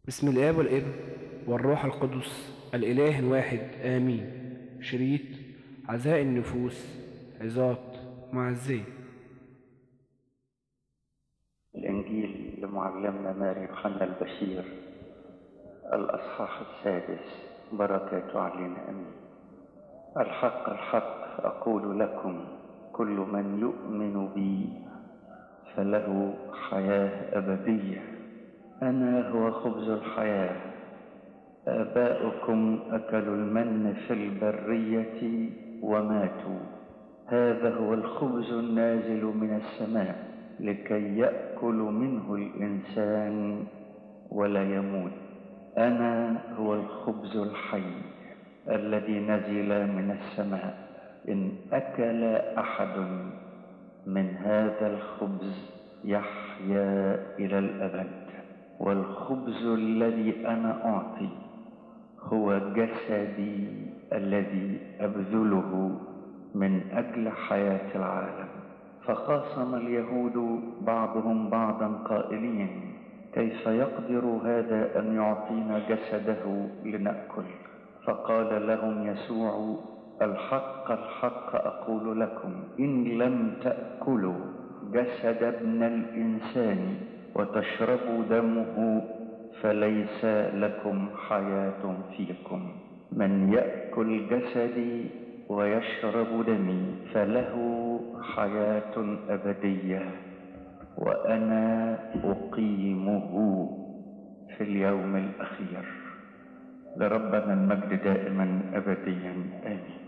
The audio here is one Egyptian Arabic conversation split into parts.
بسم الآب والابن والروح القدس الإله الواحد آمين شريط عزاء النفوس عظات معزية الإنجيل لمعلمنا ماري يوحنا البشير الأصحاح السادس بركاته علينا أمين الحق الحق أقول لكم كل من يؤمن بي فله حياة أبدية أنا هو خبز الحياة آباؤكم أكلوا المن في البرية وماتوا هذا هو الخبز النازل من السماء لكي يأكل منه الإنسان ولا يموت أنا هو الخبز الحي الذي نزل من السماء إن أكل أحد من هذا الخبز يحيا إلى الأبد والخبز الذي أنا أعطي هو جسدي الذي أبذله من أجل حياة العالم فخاصم اليهود بعضهم بعضا قائلين كيف يقدر هذا أن يعطينا جسده لنأكل فقال لهم يسوع الحق الحق أقول لكم إن لم تأكلوا جسد ابن الإنسان وتشربوا دمه فليس لكم حياة فيكم من يأكل جسدي ويشرب دمي فله حياة أبدية وأنا أقيمه في اليوم الأخير لربنا المجد دائما أبديا آمين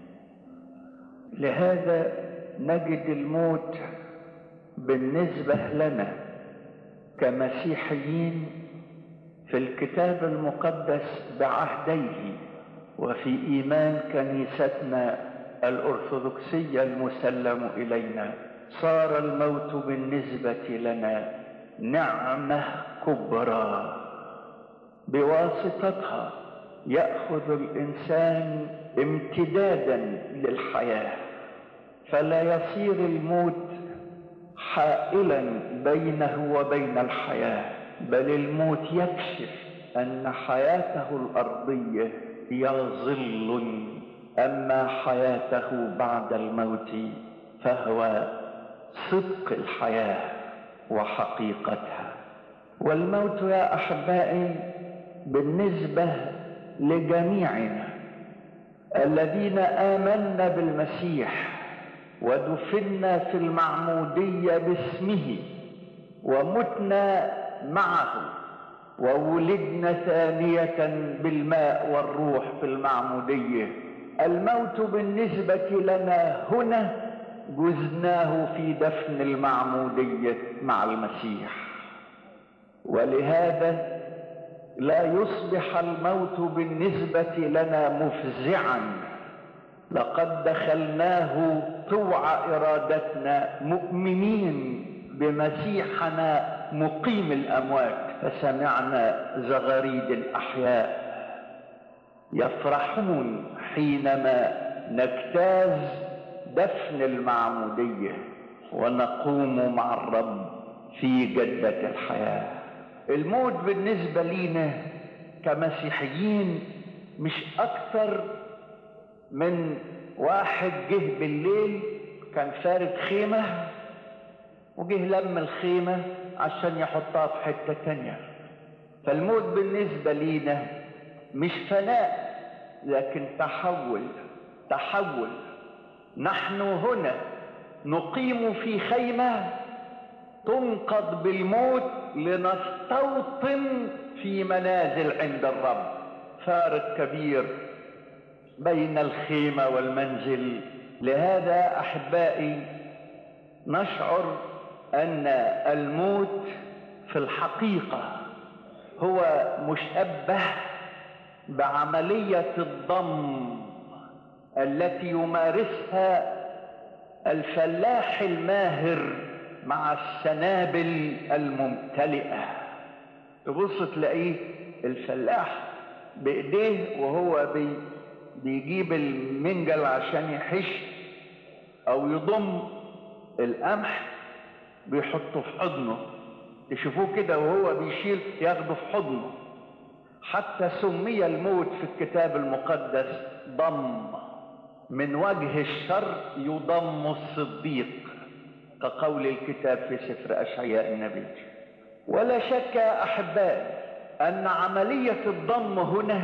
لهذا نجد الموت بالنسبة لنا كمسيحيين في الكتاب المقدس بعهديه وفي إيمان كنيستنا الأرثوذكسية المسلم إلينا صار الموت بالنسبة لنا نعمة كبرى بواسطتها يأخذ الإنسان امتدادا للحياة فلا يصير الموت حائلا بينه وبين الحياة بل الموت يكشف أن حياته الأرضية هي ظل أما حياته بعد الموت فهو صدق الحياة وحقيقتها والموت يا أحبائي بالنسبة لجميعنا الذين آمنا بالمسيح ودفنا في المعمودية باسمه ومتنا معه وولدنا ثانية بالماء والروح في المعمودية الموت بالنسبة لنا هنا جزناه في دفن المعمودية مع المسيح ولهذا لا يصبح الموت بالنسبة لنا مفزعا لقد دخلناه طوع إرادتنا مؤمنين بمسيحنا مقيم الأموات فسمعنا زغاريد الأحياء يفرحون حينما نجتاز دفن المعمودية ونقوم مع الرب في جدة الحياة الموت بالنسبة لينا كمسيحيين مش أكثر من واحد جه بالليل كان فارد خيمة وجه لم الخيمة عشان يحطها في حتة تانية فالموت بالنسبة لينا مش فناء لكن تحول تحول نحن هنا نقيم في خيمة تنقض بالموت لنستوطن في منازل عند الرب فارق كبير بين الخيمة والمنزل لهذا أحبائي نشعر أن الموت في الحقيقة هو مشبه بعملية الضم التي يمارسها الفلاح الماهر مع السنابل الممتلئة تبص تلاقيه الفلاح بإيديه وهو بي بيجيب المنجل عشان يحش أو يضم القمح بيحطه في حضنه تشوفوه كده وهو بيشيل ياخده في حضنه حتى سمي الموت في الكتاب المقدس ضم من وجه الشر يضم الصديق كقول الكتاب في سفر اشعياء النبي ولا شك يا احبائي ان عمليه الضم هنا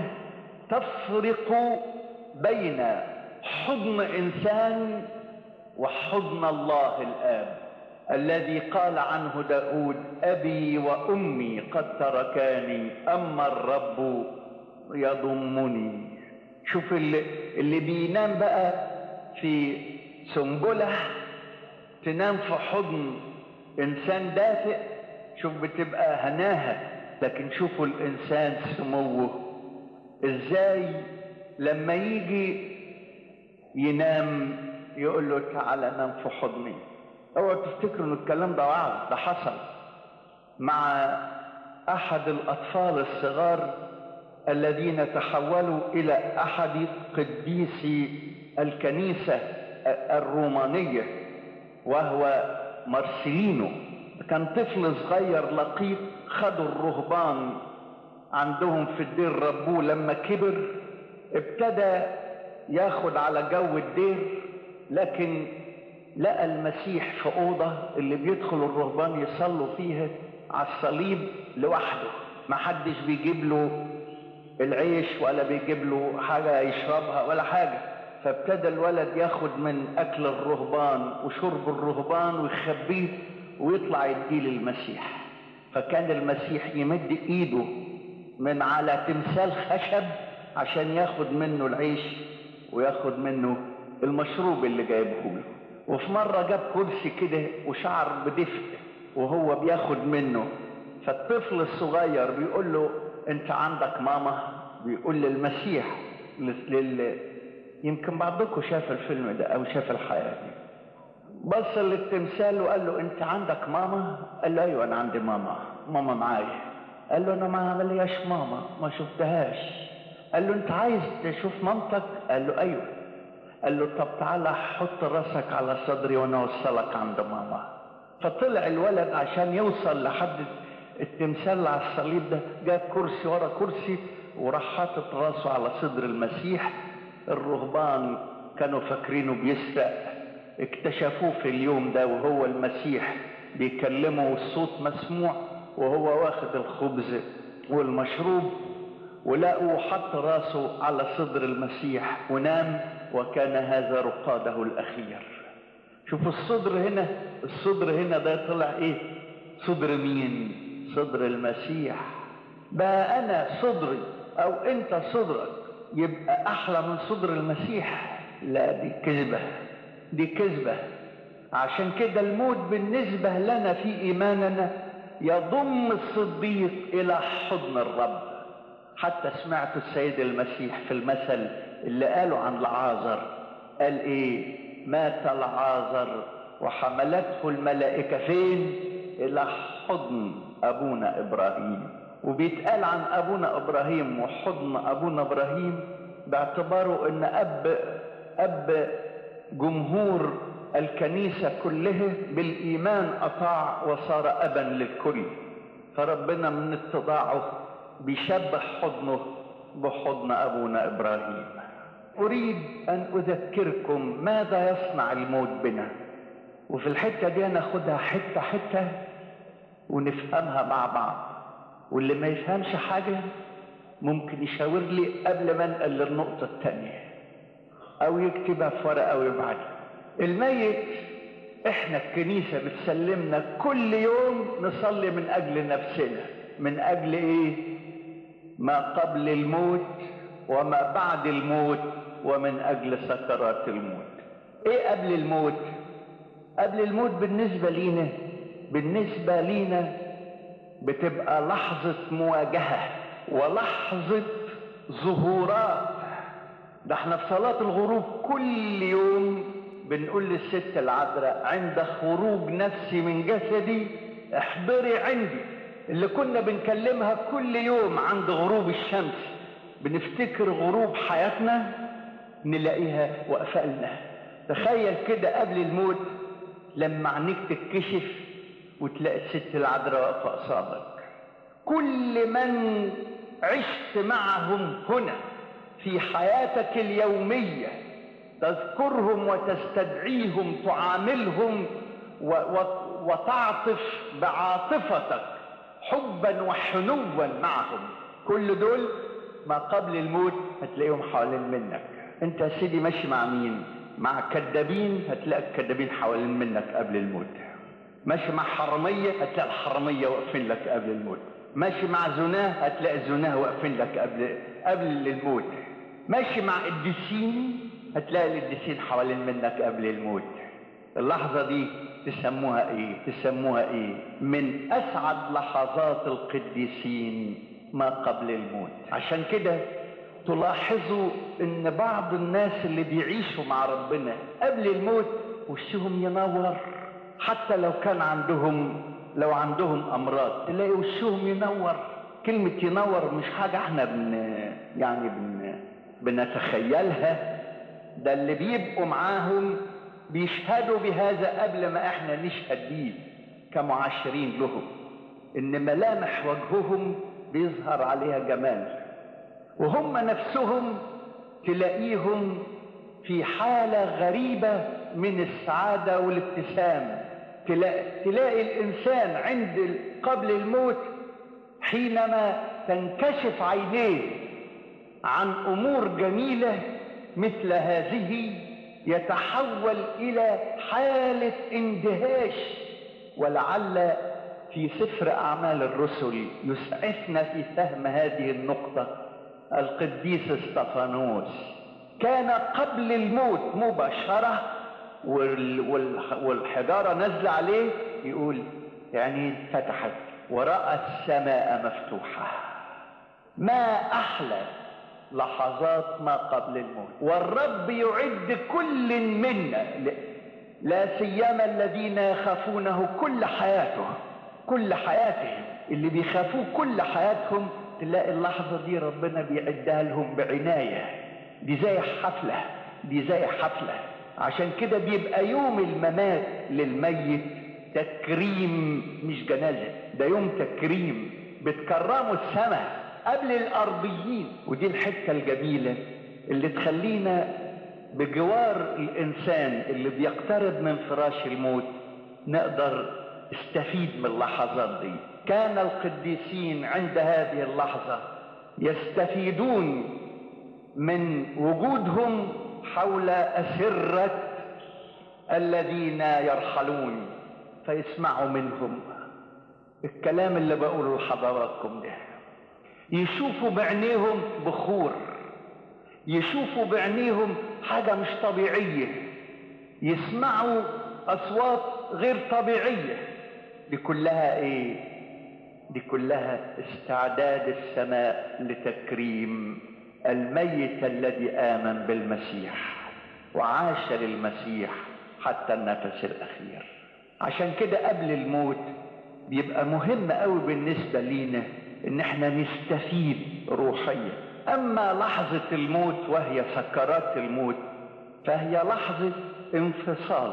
تفرق بين حضن انسان وحضن الله الاب الذي قال عنه داود ابي وامي قد تركاني اما الرب يضمني شوف اللي, اللي بينام بقى في سنبله تنام في حضن انسان دافئ شوف بتبقى هناها لكن شوفوا الانسان سموه ازاي لما يجي ينام يقول له تعالى نام في حضني اوعوا تفتكروا ان الكلام ده وعظ ده حصل مع احد الاطفال الصغار الذين تحولوا الى احد قديسي الكنيسه الرومانيه وهو مارسيلينو كان طفل صغير لقيط خدوا الرهبان عندهم في الدير ربوه لما كبر ابتدى ياخد على جو الدير لكن لقى المسيح في أوضة اللي بيدخل الرهبان يصلوا فيها على الصليب لوحده ما حدش بيجيب له العيش ولا بيجيب له حاجة يشربها ولا حاجة فابتدى الولد ياخد من أكل الرهبان وشرب الرهبان ويخبيه ويطلع يديه للمسيح فكان المسيح يمد ايده من على تمثال خشب عشان ياخد منه العيش وياخد منه المشروب اللي جايبه له وفي مرة جاب كرسي كده وشعر بدفء وهو بياخد منه فالطفل الصغير بيقول له انت عندك ماما بيقول للمسيح لل... يمكن بعضكم شاف الفيلم ده او شاف الحياة دي بص للتمثال وقال له انت عندك ماما قال له ايوه انا عندي ماما ماما معايا قال له انا ما عملياش ماما ما شفتهاش قال له انت عايز تشوف مامتك قال له ايوه قال له طب تعالى حط راسك على صدري وانا اوصلك عند ماما فطلع الولد عشان يوصل لحد التمثال على الصليب ده جاب كرسي ورا كرسي وراح حاطط راسه على صدر المسيح الرهبان كانوا فاكرينه بيسرق اكتشفوه في اليوم ده وهو المسيح بيكلمه والصوت مسموع وهو واخد الخبز والمشروب ولقوا حط راسه على صدر المسيح ونام وكان هذا رقاده الاخير شوف الصدر هنا الصدر هنا ده طلع ايه صدر مين صدر المسيح بقى انا صدري او انت صدرك يبقى احلى من صدر المسيح لا دي كذبه دي كذبه عشان كده الموت بالنسبه لنا في ايماننا يضم الصديق الى حضن الرب حتى سمعت السيد المسيح في المثل اللي قاله عن العازر قال ايه مات العازر وحملته الملائكة فين الى حضن ابونا ابراهيم وبيتقال عن ابونا ابراهيم وحضن ابونا ابراهيم باعتباره ان اب اب جمهور الكنيسة كلها بالايمان اطاع وصار ابا للكل فربنا من اتضاعه بيشبه حضنه بحضن ابونا ابراهيم اريد ان اذكركم ماذا يصنع الموت بنا وفي الحته دي ناخدها حته حته ونفهمها مع بعض واللي ما يفهمش حاجه ممكن يشاور لي قبل ما انقل للنقطه الثانيه او يكتبها في ورقه ويبعتها الميت احنا الكنيسه بتسلمنا كل يوم نصلي من اجل نفسنا من اجل ايه ما قبل الموت وما بعد الموت ومن اجل سكرات الموت ايه قبل الموت قبل الموت بالنسبة لينا بالنسبة لينا بتبقى لحظة مواجهة ولحظة ظهورات ده احنا في صلاة الغروب كل يوم بنقول للست العذراء عند خروج نفسي من جسدي احضري عندي اللي كنا بنكلمها كل يوم عند غروب الشمس بنفتكر غروب حياتنا نلاقيها واقفه لنا تخيل كده قبل الموت لما عينيك تتكشف وتلاقي الست العذراء واقفه قصادك كل من عشت معهم هنا في حياتك اليومية تذكرهم وتستدعيهم تعاملهم و و وتعطف بعاطفتك حبا وحنوا معهم كل دول ما قبل الموت هتلاقيهم حوالين منك انت يا سيدي ماشي مع مين مع كذابين هتلاقي الكذابين حوالين منك قبل الموت ماشي مع حرامية هتلاقي الحرامية واقفين لك قبل الموت ماشي مع زناه هتلاقي الزناه واقفين لك قبل قبل الموت ماشي مع قديسين هتلاقي القديسين حوالين منك قبل الموت اللحظة دي تسموها ايه تسموها ايه من اسعد لحظات القديسين ما قبل الموت عشان كده تلاحظوا ان بعض الناس اللي بيعيشوا مع ربنا قبل الموت وشهم ينور حتى لو كان عندهم لو عندهم امراض تلاقي وشهم ينور كلمة ينور مش حاجة احنا بن يعني بن بنتخيلها ده اللي بيبقوا معاهم بيشهدوا بهذا قبل ما احنا نشهد بيه كمعاشرين لهم ان ملامح وجههم بيظهر عليها جمال وهم نفسهم تلاقيهم في حالة غريبة من السعادة والابتسام تلاقي, تلاقي الإنسان عند قبل الموت حينما تنكشف عينيه عن أمور جميلة مثل هذه يتحول إلى حالة اندهاش ولعل في سفر أعمال الرسل يسعفنا في فهم هذه النقطة القديس استفانوس كان قبل الموت مباشرة والحجارة نزل عليه يقول يعني فتحت ورأى السماء مفتوحة ما أحلى لحظات ما قبل الموت والرب يعد كل منا لا سيما الذين يخافونه كل حياته كل حياتهم اللي بيخافوه كل حياتهم تلاقي اللحظة دي ربنا بيعدها لهم بعناية دي زي حفلة دي زي حفلة عشان كده بيبقى يوم الممات للميت تكريم مش جنازة ده يوم تكريم بتكرموا السماء قبل الأرضيين ودي الحتة الجميلة اللي تخلينا بجوار الإنسان اللي بيقترب من فراش الموت نقدر استفيد من اللحظات دي كان القديسين عند هذه اللحظة يستفيدون من وجودهم حول أسرة الذين يرحلون فيسمعوا منهم الكلام اللي بقوله لحضراتكم ده يشوفوا بعينيهم بخور يشوفوا بعينيهم حاجة مش طبيعية يسمعوا أصوات غير طبيعية دي كلها إيه؟ دي كلها استعداد السماء لتكريم الميت الذي آمن بالمسيح وعاش للمسيح حتى النفس الأخير عشان كده قبل الموت بيبقى مهم قوي بالنسبة لينا ان احنا نستفيد روحيا اما لحظة الموت وهي سكرات الموت فهي لحظة انفصال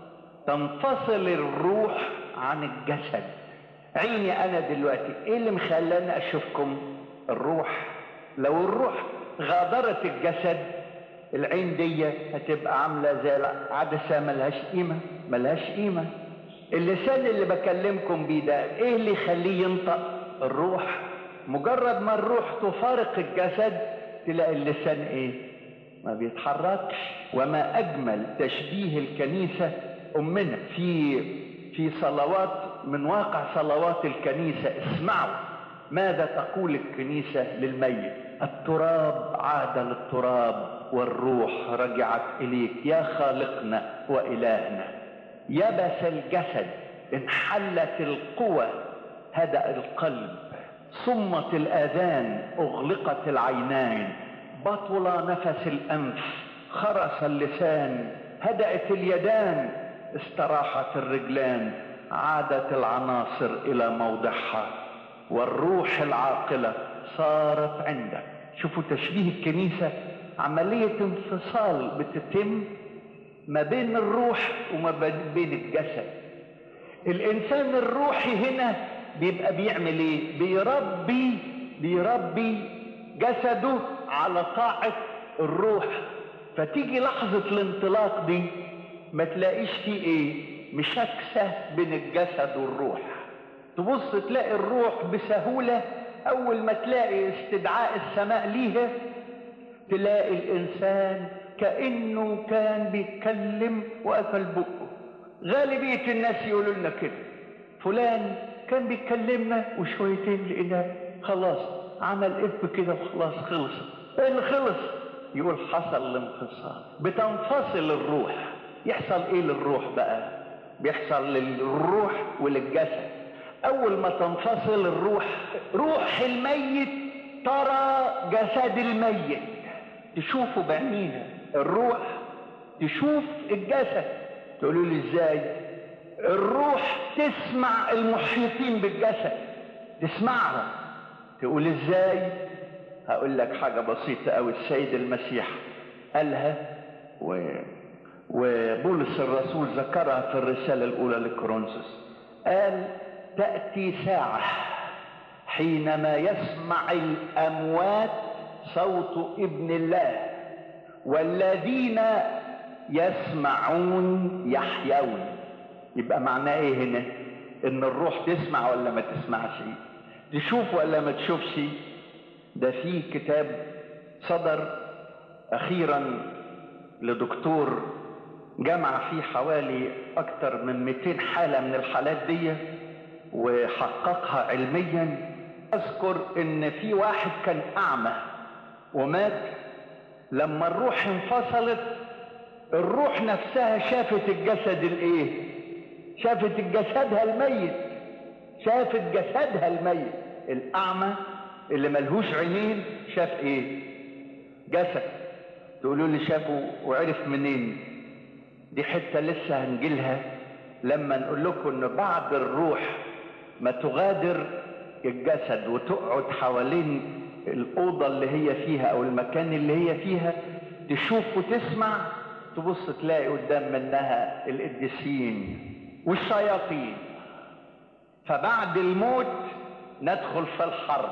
تنفصل الروح عن الجسد عيني انا دلوقتي ايه اللي مخلاني اشوفكم الروح لو الروح غادرت الجسد العين دي هتبقى عامله زي العدسه ملهاش قيمه ملهاش قيمه اللسان اللي بكلمكم بيه ده ايه اللي يخليه ينطق الروح مجرد ما الروح تفارق الجسد تلاقي اللسان ايه ما بيتحركش وما اجمل تشبيه الكنيسه امنا في في صلوات من واقع صلوات الكنيسه اسمعوا ماذا تقول الكنيسه للميت التراب عاد للتراب والروح رجعت اليك يا خالقنا والهنا يبس الجسد انحلت القوى هدأ القلب صمت الآذان أغلقت العينان بطل نفس الأنف خرس اللسان هدأت اليدان استراحت الرجلان عادت العناصر إلى موضعها والروح العاقلة صارت عندك شوفوا تشبيه الكنيسة عملية انفصال بتتم ما بين الروح وما بين الجسد الإنسان الروحي هنا بيبقى بيعمل ايه بيربي بيربي جسده على طاعة الروح فتيجي لحظة الانطلاق دي ما تلاقيش فيه ايه مشاكسة بين الجسد والروح تبص تلاقي الروح بسهولة اول ما تلاقي استدعاء السماء ليها تلاقي الانسان كانه كان بيتكلم وقفل بقه غالبيه الناس يقولوا لنا كده فلان كان بيكلمنا وشويتين لقيناه خلاص عمل اف كده وخلاص خلص ايه اللي خلص يقول حصل الانفصال بتنفصل الروح يحصل ايه للروح بقى بيحصل للروح وللجسد اول ما تنفصل الروح روح الميت ترى جسد الميت تشوفه بعينيها الروح تشوف الجسد تقولوا لي ازاي الروح تسمع المحيطين بالجسد تسمعهم تقول ازاي هقول لك حاجه بسيطه قوي السيد المسيح قالها و... وبولس الرسول ذكرها في الرساله الاولى لكورنثوس قال تاتي ساعه حينما يسمع الاموات صوت ابن الله والذين يسمعون يحيون يبقى معناه ايه هنا ان الروح تسمع ولا ما تسمعش تشوف ولا ما تشوفش ده في كتاب صدر اخيرا لدكتور جمع فيه حوالي اكتر من 200 حالة من الحالات دي وحققها علميا اذكر ان في واحد كان اعمى ومات لما الروح انفصلت الروح نفسها شافت الجسد الايه شافت جسدها الميت شافت جسدها الميت الاعمى اللي ملهوش عينين شاف ايه جسد تقولوا لي شافه وعرف منين دي حته لسه هنجيلها لما نقول لكم ان بعد الروح ما تغادر الجسد وتقعد حوالين الأوضة اللي هي فيها أو المكان اللي هي فيها تشوف وتسمع تبص تلاقي قدام منها القديسين والشياطين فبعد الموت ندخل في الحرب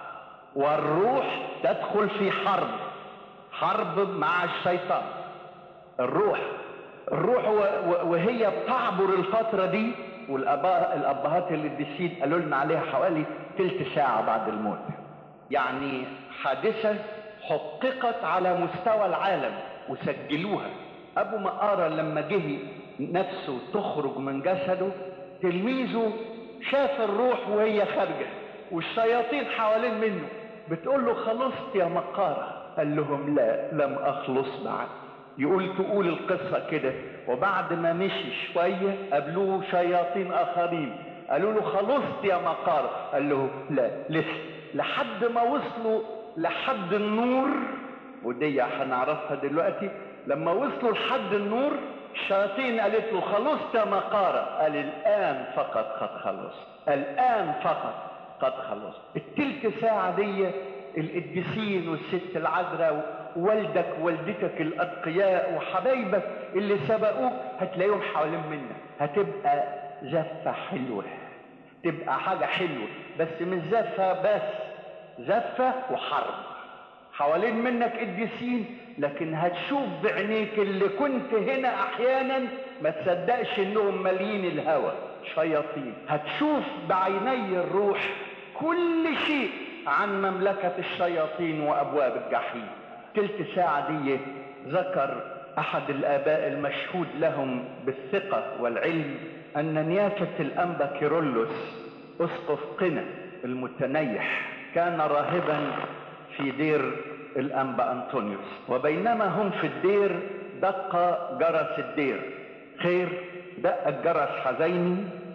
والروح تدخل في حرب حرب مع الشيطان الروح الروح وهي بتعبر الفترة دي والاباء الابهات القديسين قالوا لنا عليها حوالي تلت ساعة بعد الموت يعني حادثة حققت على مستوى العالم وسجلوها ابو مقارة لما جه نفسه تخرج من جسده تلميذه شاف الروح وهي خارجة والشياطين حوالين منه بتقول له خلصت يا مقارة قال لهم لا لم اخلص بعد يقول تقول القصة كده وبعد ما مشي شوية قابلوه شياطين آخرين قالوا له خلصت يا مقار قال له لا لسه لحد ما وصلوا لحد النور ودي هنعرفها دلوقتي لما وصلوا لحد النور الشياطين قالت له خلصت يا مقارة قال الآن فقط قد خلصت الآن فقط قد خلصت التلت ساعة دي القديسين والست العذراء والدك والدتك الأتقياء وحبايبك اللي سبقوك هتلاقيهم حوالين منك هتبقى زفة حلوة تبقى حاجة حلوة بس مش زفة بس زفة وحرب حوالين منك قديسين لكن هتشوف بعينيك اللي كنت هنا احيانا ما تصدقش انهم مالين الهوى شياطين هتشوف بعيني الروح كل شيء عن مملكة الشياطين وابواب الجحيم تلت ساعة دي ذكر احد الاباء المشهود لهم بالثقة والعلم ان نيافة الانبا كيرلس اسقف قنا المتنيح كان راهبا في دير الانبا انطونيوس وبينما هم في الدير دق جرس الدير خير دق الجرس حزيني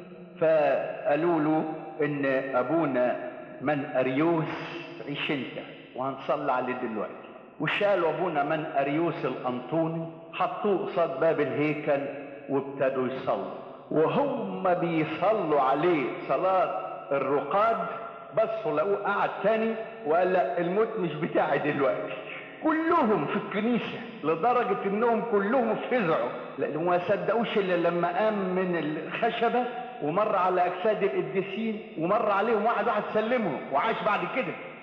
فقالوا له ان ابونا من اريوس عيش انت وهنصلي عليه دلوقتي وشالوا ابونا من اريوس الانطوني حطوه قصاد باب الهيكل وابتدوا يصلوا وهم بيصلوا عليه صلاه الرقاد بصوا لقوه قعد تاني وقال لا الموت مش بتاعي دلوقتي كلهم في الكنيسة لدرجة انهم كلهم فزعوا لانهم ما صدقوش الا لما قام من الخشبة ومر على اجساد القديسين ومر عليهم واحد واحد سلمهم وعاش بعد كده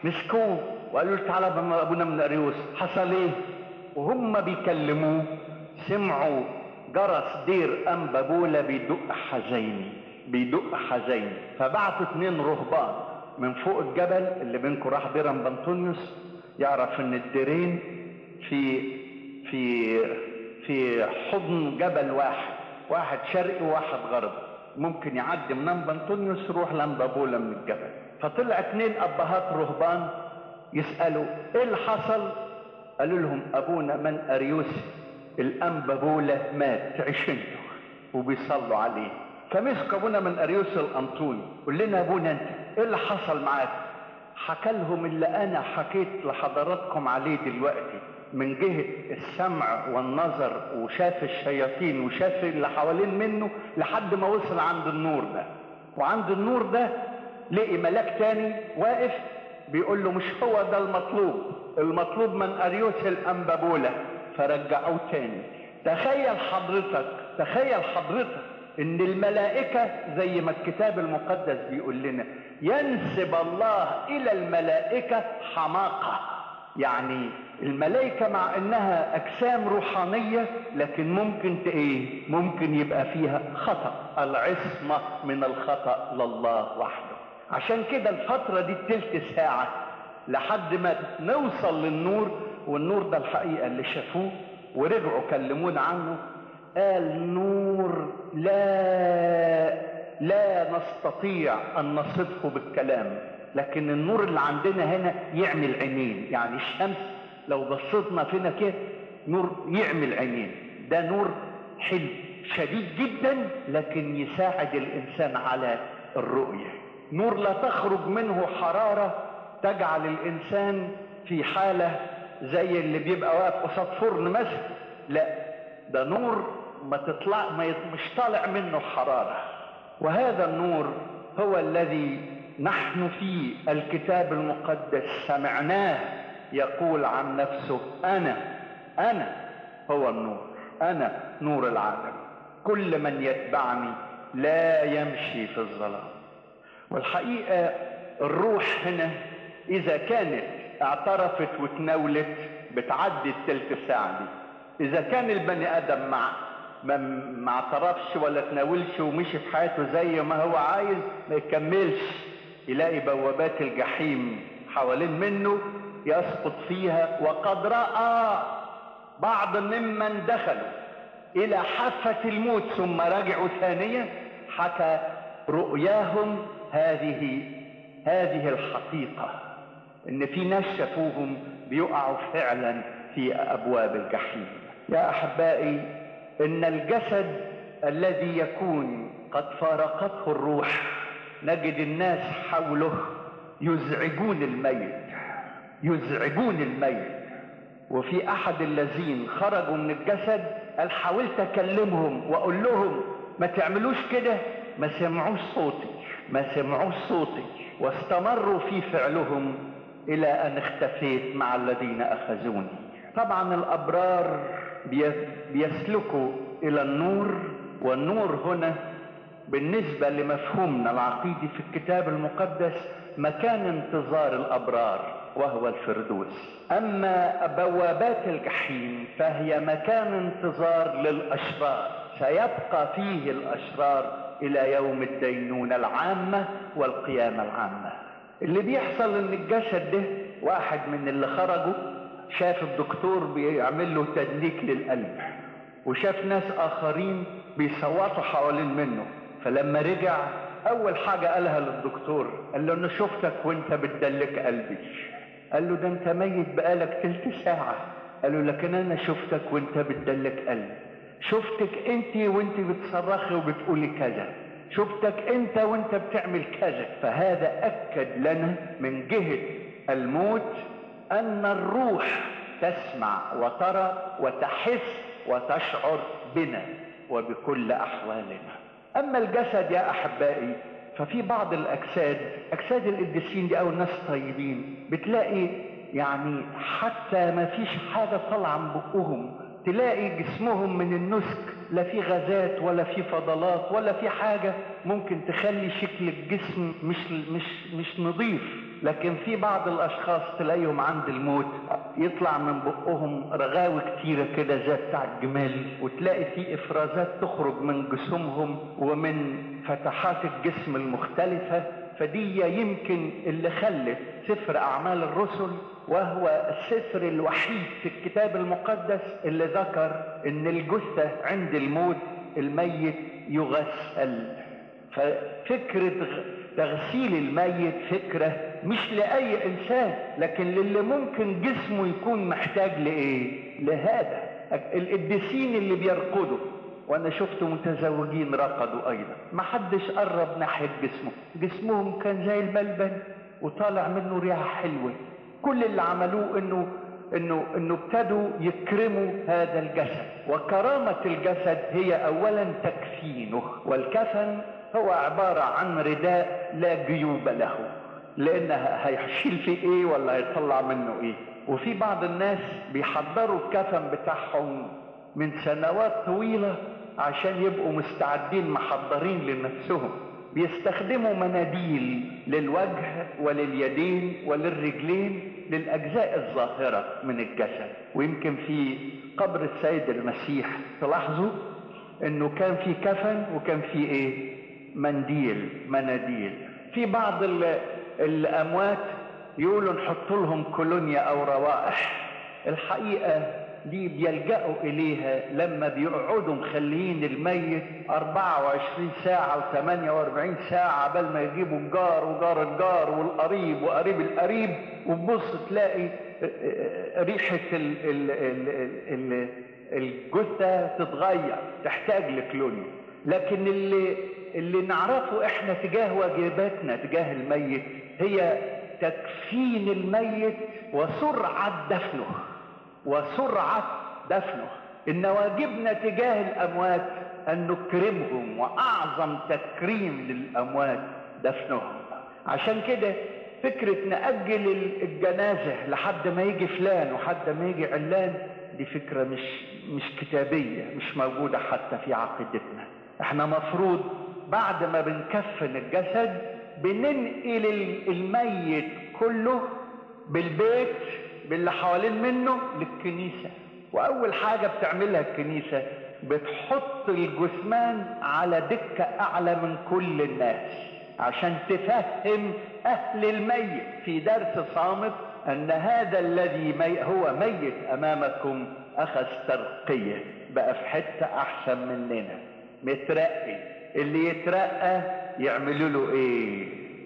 مسكوه وقالوا له تعالى يا ابونا من اريوس حصل ايه وهم بيكلموه سمعوا جرس دير انبابولا بيدق حزيني بيدق حزيني فبعتوا اتنين رهبان من فوق الجبل اللي بينكم راح دير بنطونيوس يعرف ان الديرين في في في حضن جبل واحد واحد شرقي وواحد غربي ممكن يعدي من بنطونيوس يروح لانبابولا من الجبل فطلع اتنين ابهات رهبان يسالوا ايه اللي حصل قالوا لهم ابونا من اريوس الانبابولا مات تعيش انتوا وبيصلوا عليه فمسك ابونا من اريوس الانطوني قول لنا يا ابونا انت ايه اللي حصل معاك حكى لهم اللي انا حكيت لحضراتكم عليه دلوقتي من جهة السمع والنظر وشاف الشياطين وشاف اللي حوالين منه لحد ما وصل عند النور ده وعند النور ده لقي ملاك تاني واقف بيقول له مش هو ده المطلوب المطلوب من اريوس الانبابولا فرجعوه تاني تخيل حضرتك تخيل حضرتك ان الملائكة زي ما الكتاب المقدس بيقول لنا ينسب الله الى الملائكة حماقة يعني الملائكة مع انها اجسام روحانية لكن ممكن ايه ممكن يبقى فيها خطأ العصمة من الخطأ لله وحده عشان كده الفترة دي تلت ساعة لحد ما نوصل للنور والنور ده الحقيقة اللي شافوه ورجعوا كلمونا عنه قال نور لا لا نستطيع ان نصفه بالكلام لكن النور اللي عندنا هنا يعمل عينين يعني الشمس لو بصيتنا فينا كده نور يعمل عينين ده نور حلو شديد جدا لكن يساعد الانسان على الرؤيه نور لا تخرج منه حراره تجعل الانسان في حاله زي اللي بيبقى واقف قصاد فرن مثلا لا ده نور ما تطلع ما مش طالع منه حراره وهذا النور هو الذي نحن في الكتاب المقدس سمعناه يقول عن نفسه انا انا هو النور انا نور العالم كل من يتبعني لا يمشي في الظلام والحقيقه الروح هنا اذا كانت اعترفت وتناولت بتعدي التلت ساعه دي اذا كان البني ادم مع ما ما اعترفش ولا تناولش ومشي في حياته زي ما هو عايز ما يكملش يلاقي بوابات الجحيم حوالين منه يسقط فيها وقد راى بعض ممن دخلوا الى حافه الموت ثم رجعوا ثانيا حكى رؤياهم هذه هذه الحقيقه ان في ناس شافوهم بيقعوا فعلا في ابواب الجحيم يا احبائي ان الجسد الذي يكون قد فارقته الروح نجد الناس حوله يزعجون الميت يزعجون الميت وفي احد الذين خرجوا من الجسد قال حاولت اكلمهم واقول لهم ما تعملوش كده ما سمعوش صوتي ما سمعوش صوتي واستمروا في فعلهم الى ان اختفيت مع الذين اخذوني طبعا الابرار بيسلكوا الى النور والنور هنا بالنسبه لمفهومنا العقيدي في الكتاب المقدس مكان انتظار الابرار وهو الفردوس اما بوابات الجحيم فهي مكان انتظار للاشرار سيبقى فيه الاشرار الى يوم الدينونه العامه والقيامه العامه اللي بيحصل ان الجسد ده واحد من اللي خرجوا شاف الدكتور بيعمل له تدليك للقلب وشاف ناس اخرين بيصوتوا حوالين منه فلما رجع اول حاجه قالها للدكتور قال له انا شفتك وانت بتدلك قلبي قال له ده انت ميت بقالك تلت ساعه قال له لكن انا شفتك وانت بتدلك قلبي شفتك انت وانت بتصرخي وبتقولي كذا شفتك انت وانت بتعمل كذا فهذا اكد لنا من جهه الموت ان الروح تسمع وترى وتحس وتشعر بنا وبكل احوالنا اما الجسد يا احبائي ففي بعض الاجساد اجساد القديسين دي او الناس طيبين بتلاقي يعني حتى ما فيش حاجه طالعه من بقهم تلاقي جسمهم من النسك لا في غازات ولا في فضلات ولا في حاجه ممكن تخلي شكل الجسم مش مش مش نظيف لكن في بعض الاشخاص تلاقيهم عند الموت يطلع من بقهم رغاوي كتيرة كده زي بتاع الجمال وتلاقي في افرازات تخرج من جسومهم ومن فتحات الجسم المختلفة فدي يمكن اللي خلت سفر اعمال الرسل وهو السفر الوحيد في الكتاب المقدس اللي ذكر ان الجثة عند الموت الميت يغسل ففكرة تغسيل الميت فكرة مش لأي إنسان لكن للي ممكن جسمه يكون محتاج لإيه؟ لهذا القديسين اللي بيرقدوا وأنا شفت متزوجين رقدوا أيضا ما حدش قرب ناحية جسمه جسمهم كان زي الملبن وطالع منه ريحة حلوة كل اللي عملوه إنه انه انه ابتدوا يكرموا هذا الجسد وكرامة الجسد هي اولا تكفينه والكفن هو عبارة عن رداء لا جيوب له لانها هيشيل فيه ايه ولا هيطلع منه ايه وفي بعض الناس بيحضروا الكفن بتاعهم من سنوات طويلة عشان يبقوا مستعدين محضرين لنفسهم بيستخدموا مناديل للوجه ولليدين وللرجلين للاجزاء الظاهره من الجسد ويمكن في قبر السيد المسيح تلاحظوا انه كان في كفن وكان في ايه منديل مناديل في بعض الاموات يقولوا نحط لهم كولونيا او روائح الحقيقه دي بيلجأوا إليها لما بيقعدوا مخليين الميت 24 ساعة و48 ساعة قبل ما يجيبوا الجار وجار الجار والقريب وقريب القريب وتبص تلاقي ريحة ال ال ال ال الجثة تتغير تحتاج لكلونيا لكن اللي اللي نعرفه احنا تجاه واجباتنا تجاه الميت هي تكفين الميت وسرعة دفنه وسرعة دفنه إن واجبنا تجاه الأموات أن نكرمهم وأعظم تكريم للأموات دفنهم عشان كده فكرة نأجل الجنازة لحد ما يجي فلان وحد ما يجي علان دي فكرة مش مش كتابية مش موجودة حتى في عقيدتنا احنا مفروض بعد ما بنكفن الجسد بننقل الميت كله بالبيت باللي حوالين منه للكنيسة وأول حاجة بتعملها الكنيسة بتحط الجثمان على دكة أعلى من كل الناس عشان تفهم أهل الميت في درس صامت أن هذا الذي مي هو ميت أمامكم أخذ ترقية بقى في حتة أحسن مننا مترقي اللي يترقى يعملوا له إيه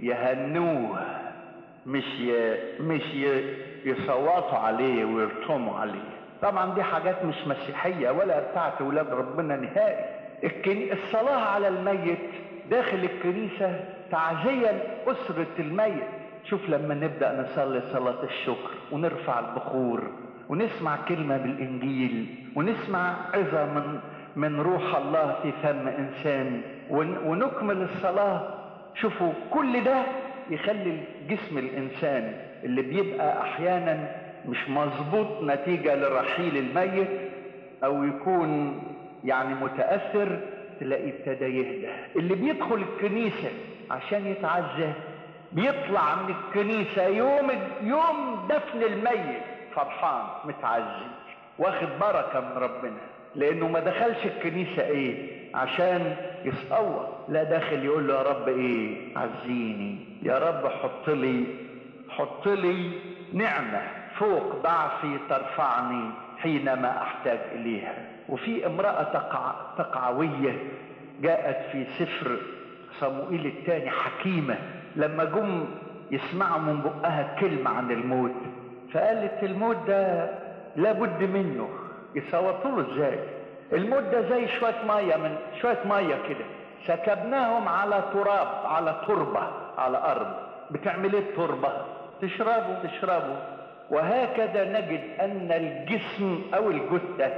يهنوه مش ي... مش ي... يصوتوا عليه ويرطموا عليه طبعا دي حاجات مش مسيحية ولا بتاعت ولاد ربنا نهائي الكن... الصلاة على الميت داخل الكنيسة تعزية لأسرة الميت شوف لما نبدأ نصلي صلاة الشكر ونرفع البخور ونسمع كلمة بالإنجيل ونسمع عظة من من روح الله في فم إنسان ون... ونكمل الصلاة شوفوا كل ده يخلي جسم الإنسان اللي بيبقى أحيانا مش مظبوط نتيجة لرحيل الميت أو يكون يعني متأثر تلاقيه ابتدى يهدى اللي بيدخل الكنيسة عشان يتعزى بيطلع من الكنيسة يوم يوم دفن الميت فرحان متعزي واخد بركة من ربنا لأنه ما دخلش الكنيسة إيه عشان يصور لا داخل يقول له يا رب إيه عزيني يا رب حط لي حط لي نعمة فوق ضعفي ترفعني حينما أحتاج إليها وفي امرأة تقع تقعوية جاءت في سفر صموئيل الثاني حكيمة لما جم يسمعوا من بقها كلمة عن الموت فقالت الموت ده لابد منه يصوتوا له ازاي الموت ده زي شوية مية من شوية مية كده سكبناهم على تراب على تربة على أرض بتعمل ايه التربة تشربوا تشربوا وهكذا نجد أن الجسم أو الجثة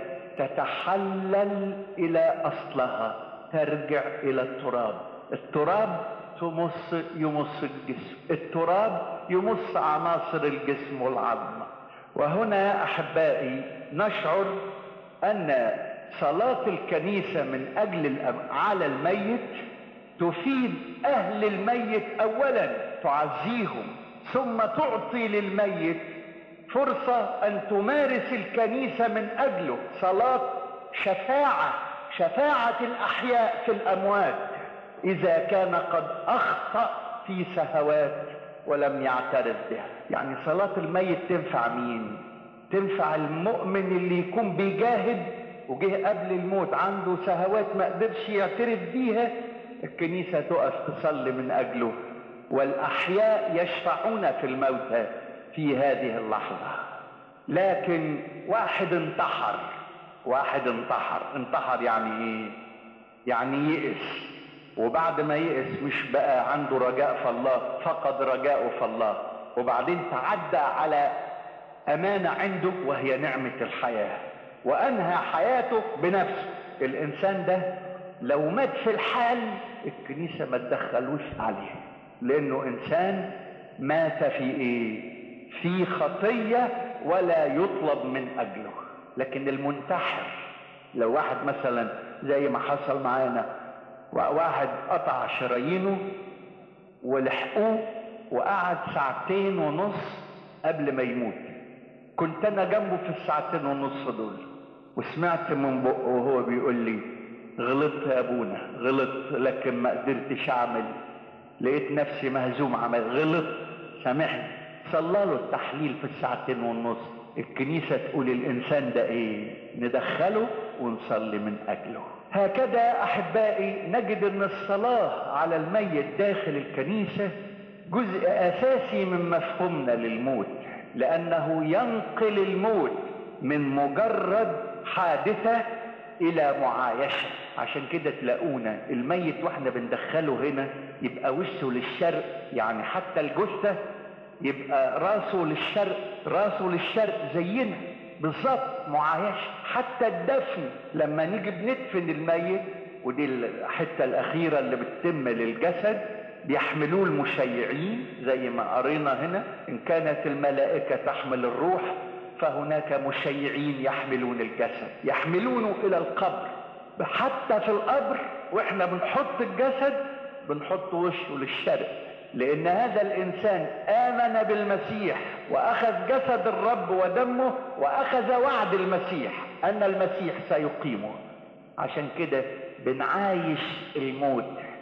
تتحلل إلى أصلها ترجع إلى التراب التراب تمص يمص الجسم التراب يمص عناصر الجسم والعظم وهنا أحبائي نشعر أن صلاة الكنيسة من أجل الأم... على الميت تفيد أهل الميت أولا تعزيهم ثم تعطي للميت فرصة أن تمارس الكنيسة من أجله صلاة شفاعة شفاعة الأحياء في الأموات إذا كان قد أخطأ في سهوات ولم يعترف بها يعني صلاة الميت تنفع مين تنفع المؤمن اللي يكون بيجاهد وجه قبل الموت عنده سهوات ما قدرش يعترف بيها الكنيسة تقف تصلي من أجله والأحياء يشفعون في الموتى في هذه اللحظة لكن واحد انتحر واحد انتحر انتحر يعني ايه يعني يئس وبعد ما يئس مش بقى عنده رجاء في الله فقد رجاءه في الله وبعدين تعدى على أمانة عنده وهي نعمة الحياة وأنهى حياته بنفسه الإنسان ده لو مات في الحال الكنيسة ما تدخلوش عليه لأنه إنسان مات في إيه في خطية ولا يطلب من أجله لكن المنتحر لو واحد مثلا زي ما حصل معانا واحد قطع شرايينه ولحقوه وقعد ساعتين ونص قبل ما يموت كنت انا جنبه في الساعتين ونص دول وسمعت من بقه وهو بيقول لي غلطت يا ابونا غلطت لكن ما قدرتش اعمل لقيت نفسي مهزوم عمل غلط سامحني صلى له التحليل في الساعتين والنص الكنيسة تقول الإنسان ده إيه ندخله ونصلي من أجله هكذا أحبائي نجد أن الصلاة على الميت داخل الكنيسة جزء أساسي من مفهومنا للموت لأنه ينقل الموت من مجرد حادثة إلى معايشة عشان كده تلاقونا الميت واحنا بندخله هنا يبقى وشه للشرق يعني حتى الجثة يبقى راسه للشرق راسه للشرق زينا بالظبط معايشة حتى الدفن لما نيجي بندفن الميت ودي الحتة الأخيرة اللي بتتم للجسد بيحملوه المشيعين زي ما قرينا هنا إن كانت الملائكة تحمل الروح فهناك مشيعين يحملون الجسد يحملونه إلى القبر حتى في القبر وإحنا بنحط الجسد بنحط وشه للشرق لأن هذا الإنسان آمن بالمسيح وأخذ جسد الرب ودمه وأخذ وعد المسيح أن المسيح سيقيمه عشان كده بنعايش الموت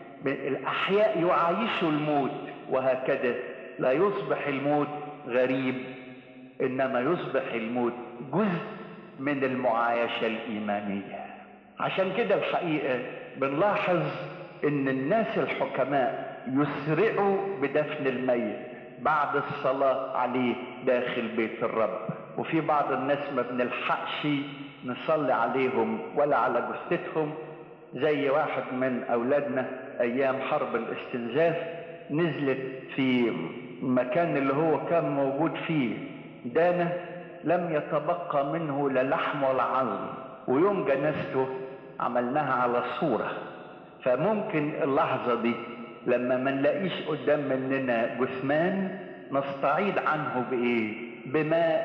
الأحياء يعايشوا الموت وهكذا لا يصبح الموت غريب إنما يصبح الموت جزء من المعايشة الإيمانية عشان كده الحقيقة بنلاحظ إن الناس الحكماء يسرعوا بدفن الميت بعد الصلاة عليه داخل بيت الرب وفي بعض الناس ما بنلحقش نصلي عليهم ولا على جثتهم زي واحد من أولادنا أيام حرب الاستنزاف نزلت في المكان اللي هو كان موجود فيه دانة لم يتبقى منه لا لحم ولا عظم ويوم جنازته عملناها على صورة فممكن اللحظة دي لما ما نلاقيش قدام مننا جثمان نستعيد عنه بايه بما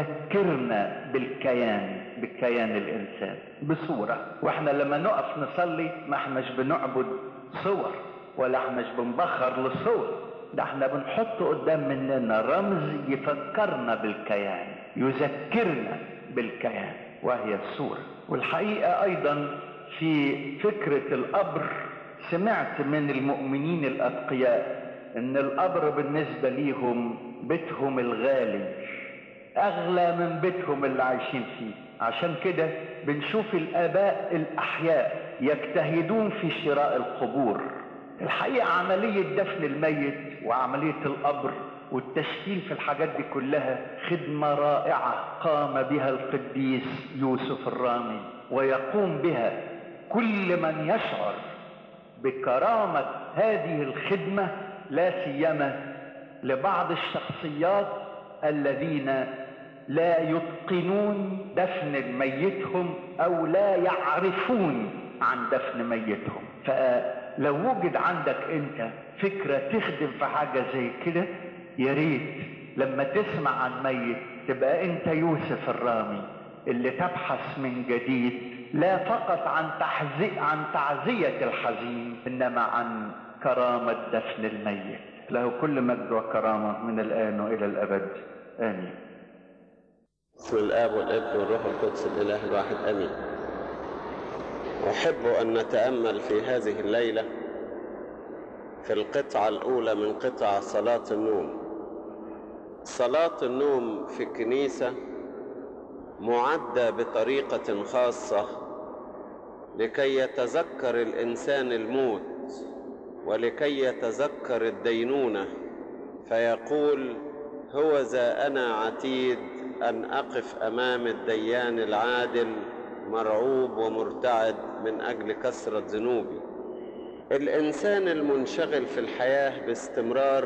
يذكرنا بالكيان بكيان الانسان بصوره واحنا لما نقف نصلي ما احناش بنعبد صور ولا احناش بنبخر للصور ده احنا بنحط قدام مننا رمز يفكرنا بالكيان يذكرنا بالكيان وهي الصوره والحقيقه ايضا في فكره القبر سمعت من المؤمنين الاتقياء ان القبر بالنسبه ليهم بيتهم الغالي اغلى من بيتهم اللي عايشين فيه عشان كده بنشوف الاباء الاحياء يجتهدون في شراء القبور الحقيقه عمليه دفن الميت وعمليه القبر والتشكيل في الحاجات دي كلها خدمه رائعه قام بها القديس يوسف الرامي ويقوم بها كل من يشعر بكرامة هذه الخدمة لا سيما لبعض الشخصيات الذين لا يتقنون دفن ميتهم او لا يعرفون عن دفن ميتهم فلو وجد عندك انت فكرة تخدم في حاجة زي كده يا ريت لما تسمع عن ميت تبقى انت يوسف الرامي اللي تبحث من جديد لا فقط عن تحزي عن تعزية الحزين انما عن كرامة دفن الميت له كل مجد وكرامة من الآن وإلى الأبد آمين بسم الآب والابن والروح القدس الإله الواحد آمين أحب أن نتأمل في هذه الليلة في القطعة الأولى من قطع صلاة النوم صلاة النوم في الكنيسة معدة بطريقة خاصة لكي يتذكر الإنسان الموت ولكي يتذكر الدينونة فيقول هو ذا أنا عتيد أن أقف أمام الديان العادل مرعوب ومرتعد من أجل كثرة ذنوبي الإنسان المنشغل في الحياة باستمرار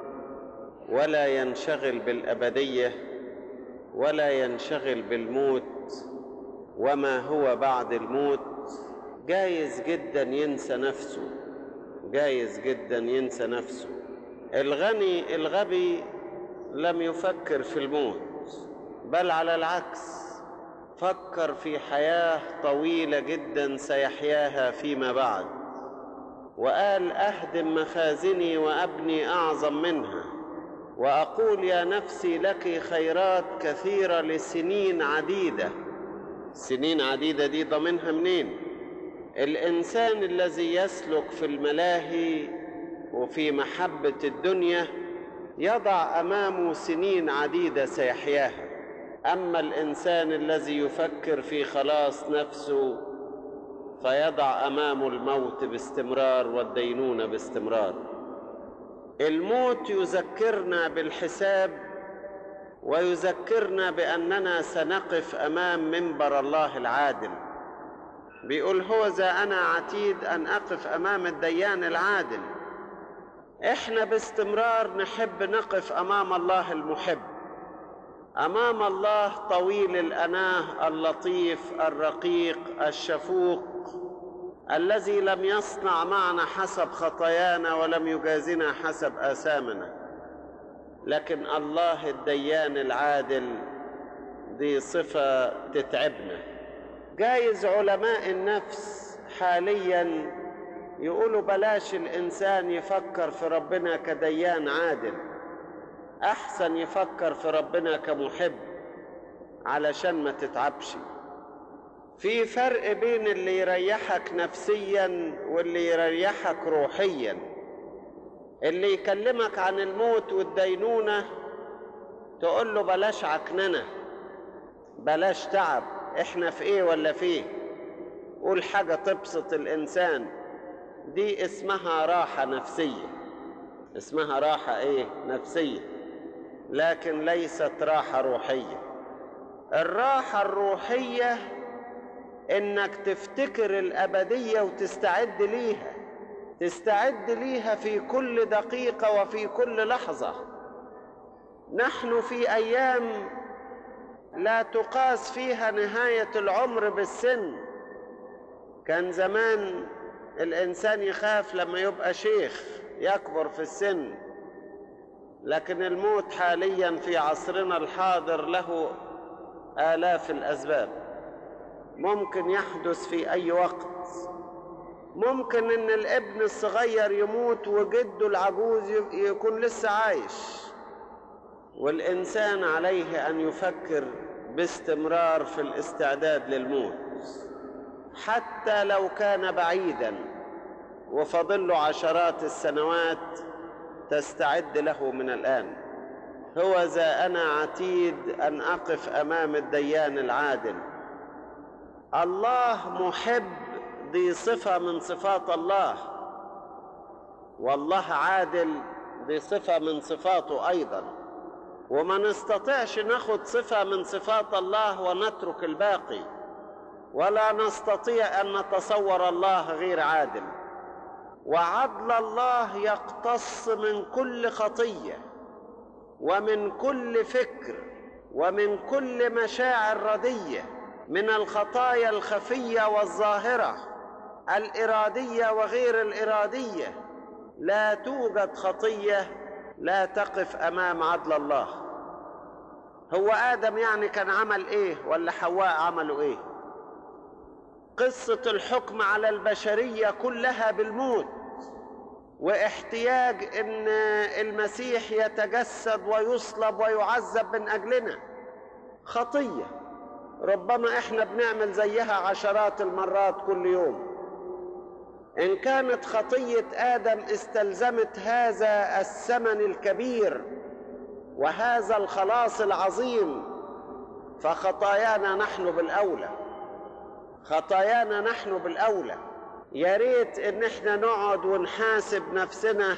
ولا ينشغل بالأبدية ولا ينشغل بالموت وما هو بعد الموت جايز جدا ينسى نفسه جايز جدا ينسى نفسه الغني الغبي لم يفكر في الموت بل على العكس فكر في حياة طويلة جدا سيحياها فيما بعد وقال أهدم مخازني وأبني أعظم منها وأقول يا نفسي لك خيرات كثيرة لسنين عديدة سنين عديدة دي ضمنها منين الإنسان الذي يسلك في الملاهي وفي محبة الدنيا يضع أمامه سنين عديدة سيحياها أما الإنسان الذي يفكر في خلاص نفسه فيضع أمامه الموت باستمرار والدينونة باستمرار الموت يذكرنا بالحساب ويذكرنا بأننا سنقف أمام منبر الله العادل بيقول هو ذا أنا عتيد أن أقف أمام الديان العادل إحنا باستمرار نحب نقف أمام الله المحب أمام الله طويل الأناه اللطيف الرقيق الشفوق الذي لم يصنع معنا حسب خطايانا ولم يجازنا حسب آثامنا لكن الله الديان العادل دي صفة تتعبنا جايز علماء النفس حاليا يقولوا بلاش الإنسان يفكر في ربنا كديان عادل أحسن يفكر في ربنا كمحب علشان ما تتعبش في فرق بين اللي يريحك نفسيا واللي يريحك روحيا اللي يكلمك عن الموت والدينونة تقول له بلاش عكننة بلاش تعب احنا في ايه ولا في ايه قول حاجة تبسط الانسان دي اسمها راحة نفسية اسمها راحة ايه نفسية لكن ليست راحة روحية الراحة الروحية انك تفتكر الابدية وتستعد ليها تستعد ليها في كل دقيقة وفي كل لحظة نحن في ايام لا تقاس فيها نهاية العمر بالسن كان زمان الانسان يخاف لما يبقى شيخ يكبر في السن لكن الموت حاليا في عصرنا الحاضر له آلاف الأسباب ممكن يحدث في أي وقت ممكن إن الابن الصغير يموت وجده العجوز يكون لسه عايش والإنسان عليه أن يفكر باستمرار في الاستعداد للموت حتى لو كان بعيدا وفضل له عشرات السنوات تستعد له من الآن هو ذا أنا عتيد أن أقف أمام الديان العادل الله محب دي صفة من صفات الله والله عادل دي صفة من صفاته أيضا وما نستطيعش ناخد صفة من صفات الله ونترك الباقي ولا نستطيع أن نتصور الله غير عادل وعدل الله يقتص من كل خطيه ومن كل فكر ومن كل مشاعر رديه من الخطايا الخفيه والظاهره الاراديه وغير الاراديه لا توجد خطيه لا تقف امام عدل الله هو ادم يعني كان عمل ايه ولا حواء عملوا ايه قصه الحكم على البشريه كلها بالموت واحتياج ان المسيح يتجسد ويصلب ويعذب من اجلنا خطيه ربما احنا بنعمل زيها عشرات المرات كل يوم ان كانت خطيه ادم استلزمت هذا الثمن الكبير وهذا الخلاص العظيم فخطايانا نحن بالاولى خطايانا نحن بالاولى يا ريت ان احنا نقعد ونحاسب نفسنا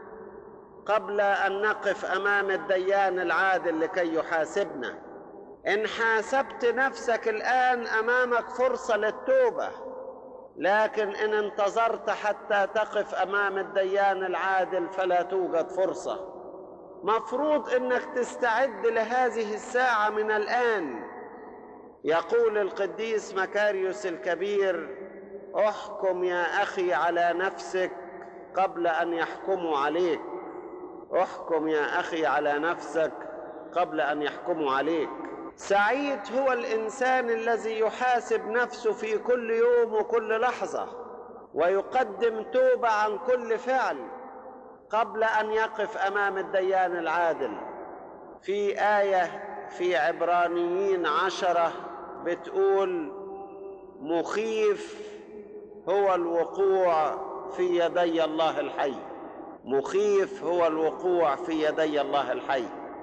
قبل ان نقف امام الديان العادل لكي يحاسبنا ان حاسبت نفسك الان امامك فرصه للتوبه لكن ان انتظرت حتى تقف امام الديان العادل فلا توجد فرصه مفروض انك تستعد لهذه الساعه من الان يقول القديس مكاريوس الكبير احكم يا اخي على نفسك قبل ان يحكموا عليك احكم يا اخي على نفسك قبل ان يحكموا عليك سعيد هو الانسان الذي يحاسب نفسه في كل يوم وكل لحظه ويقدم توبه عن كل فعل قبل ان يقف امام الديان العادل في ايه في عبرانيين عشره بتقول مخيف هو الوقوع في يدي الله الحي مخيف هو الوقوع في يدي الله الحي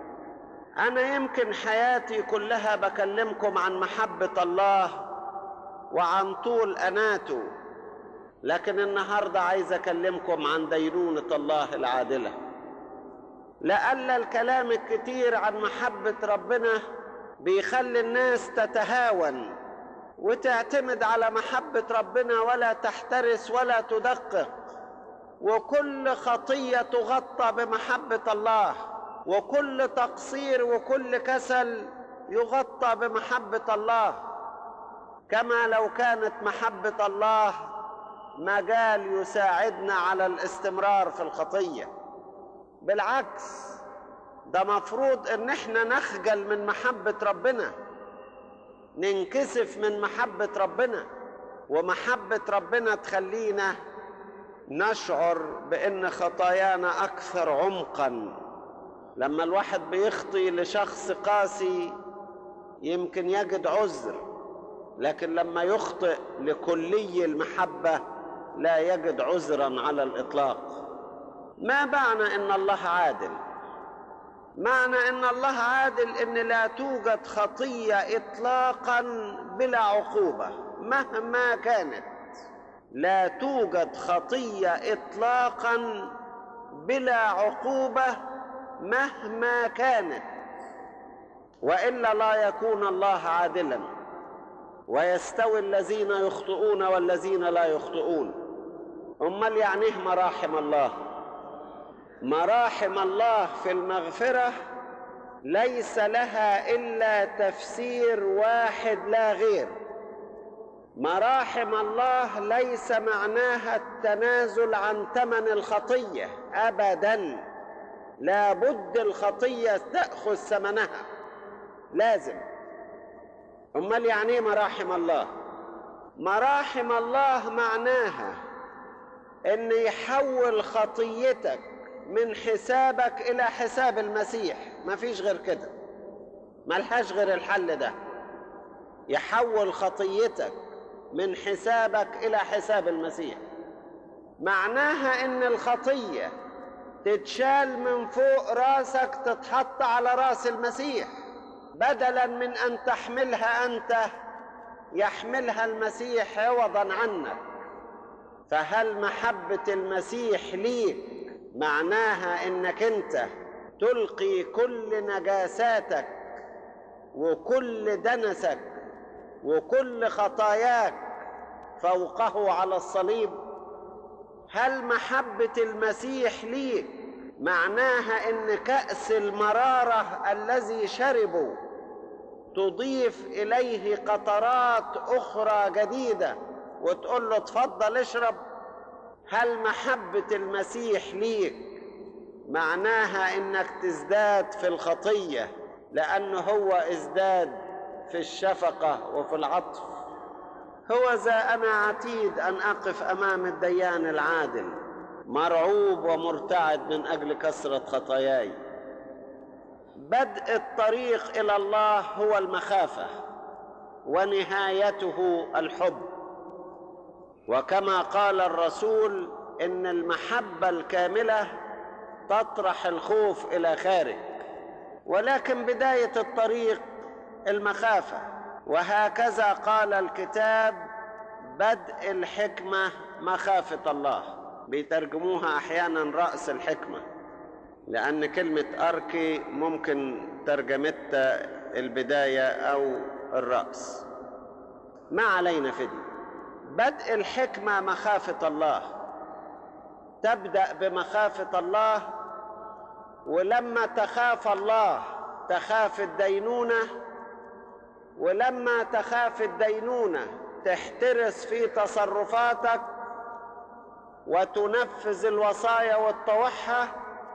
انا يمكن حياتي كلها بكلمكم عن محبه الله وعن طول اناته لكن النهارده عايز اكلمكم عن دينونه الله العادله لأن الكلام الكتير عن محبه ربنا بيخلي الناس تتهاون وتعتمد على محبه ربنا ولا تحترس ولا تدقق وكل خطيه تغطى بمحبه الله وكل تقصير وكل كسل يغطى بمحبه الله كما لو كانت محبه الله مجال يساعدنا على الاستمرار في الخطيه بالعكس ده مفروض ان احنا نخجل من محبه ربنا ننكسف من محبه ربنا ومحبه ربنا تخلينا نشعر بان خطايانا اكثر عمقا لما الواحد بيخطي لشخص قاسي يمكن يجد عذر لكن لما يخطئ لكلي المحبه لا يجد عذرا على الاطلاق ما معنى ان الله عادل معنى ان الله عادل ان لا توجد خطيه اطلاقا بلا عقوبه مهما كانت لا توجد خطيه اطلاقا بلا عقوبه مهما كانت والا لا يكون الله عادلا ويستوي الذين يخطئون والذين لا يخطئون امال يعني ايه مراحم الله مراحم الله في المغفره ليس لها الا تفسير واحد لا غير مراحم الله ليس معناها التنازل عن ثمن الخطيه ابدا لا بد الخطيه تاخذ ثمنها لازم امال يعني ايه مراحم الله مراحم الله معناها ان يحول خطيتك من حسابك الى حساب المسيح مفيش غير كده ملهاش غير الحل ده يحول خطيتك من حسابك الى حساب المسيح معناها ان الخطيه تتشال من فوق راسك تتحط على راس المسيح بدلا من ان تحملها انت يحملها المسيح عوضا عنك فهل محبه المسيح ليك معناها انك انت تلقي كل نجاساتك وكل دنسك وكل خطاياك فوقه على الصليب هل محبه المسيح ليك معناها ان كاس المراره الذي شربوا تضيف اليه قطرات اخرى جديده وتقول له اتفضل اشرب هل محبه المسيح ليك معناها انك تزداد في الخطيه لانه هو ازداد في الشفقه وفي العطف هو ذا انا عتيد ان اقف امام الديان العادل مرعوب ومرتعد من اجل كثره خطاياي بدء الطريق الى الله هو المخافه ونهايته الحب وكما قال الرسول ان المحبه الكامله تطرح الخوف الى خارج ولكن بدايه الطريق المخافه وهكذا قال الكتاب بدء الحكمه مخافه الله بيترجموها احيانا راس الحكمه لان كلمه اركي ممكن ترجمتها البدايه او الراس ما علينا في دي بدء الحكمه مخافه الله تبدا بمخافه الله ولما تخاف الله تخاف الدينونه ولما تخاف الدينونه تحترس في تصرفاتك وتنفذ الوصايا وتطوعها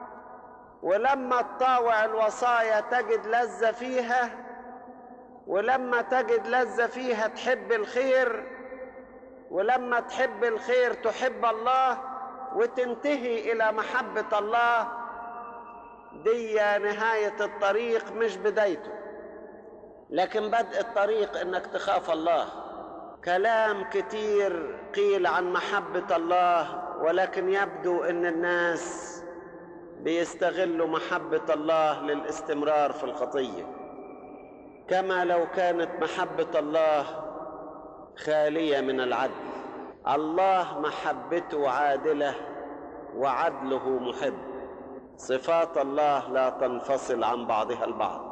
ولما تطاوع الوصايا تجد لذه فيها ولما تجد لذه فيها تحب الخير ولما تحب الخير تحب الله وتنتهي الى محبه الله دي نهايه الطريق مش بدايته لكن بدء الطريق انك تخاف الله كلام كتير قيل عن محبه الله ولكن يبدو ان الناس بيستغلوا محبه الله للاستمرار في الخطيه كما لو كانت محبه الله خاليه من العدل الله محبته عادله وعدله محب صفات الله لا تنفصل عن بعضها البعض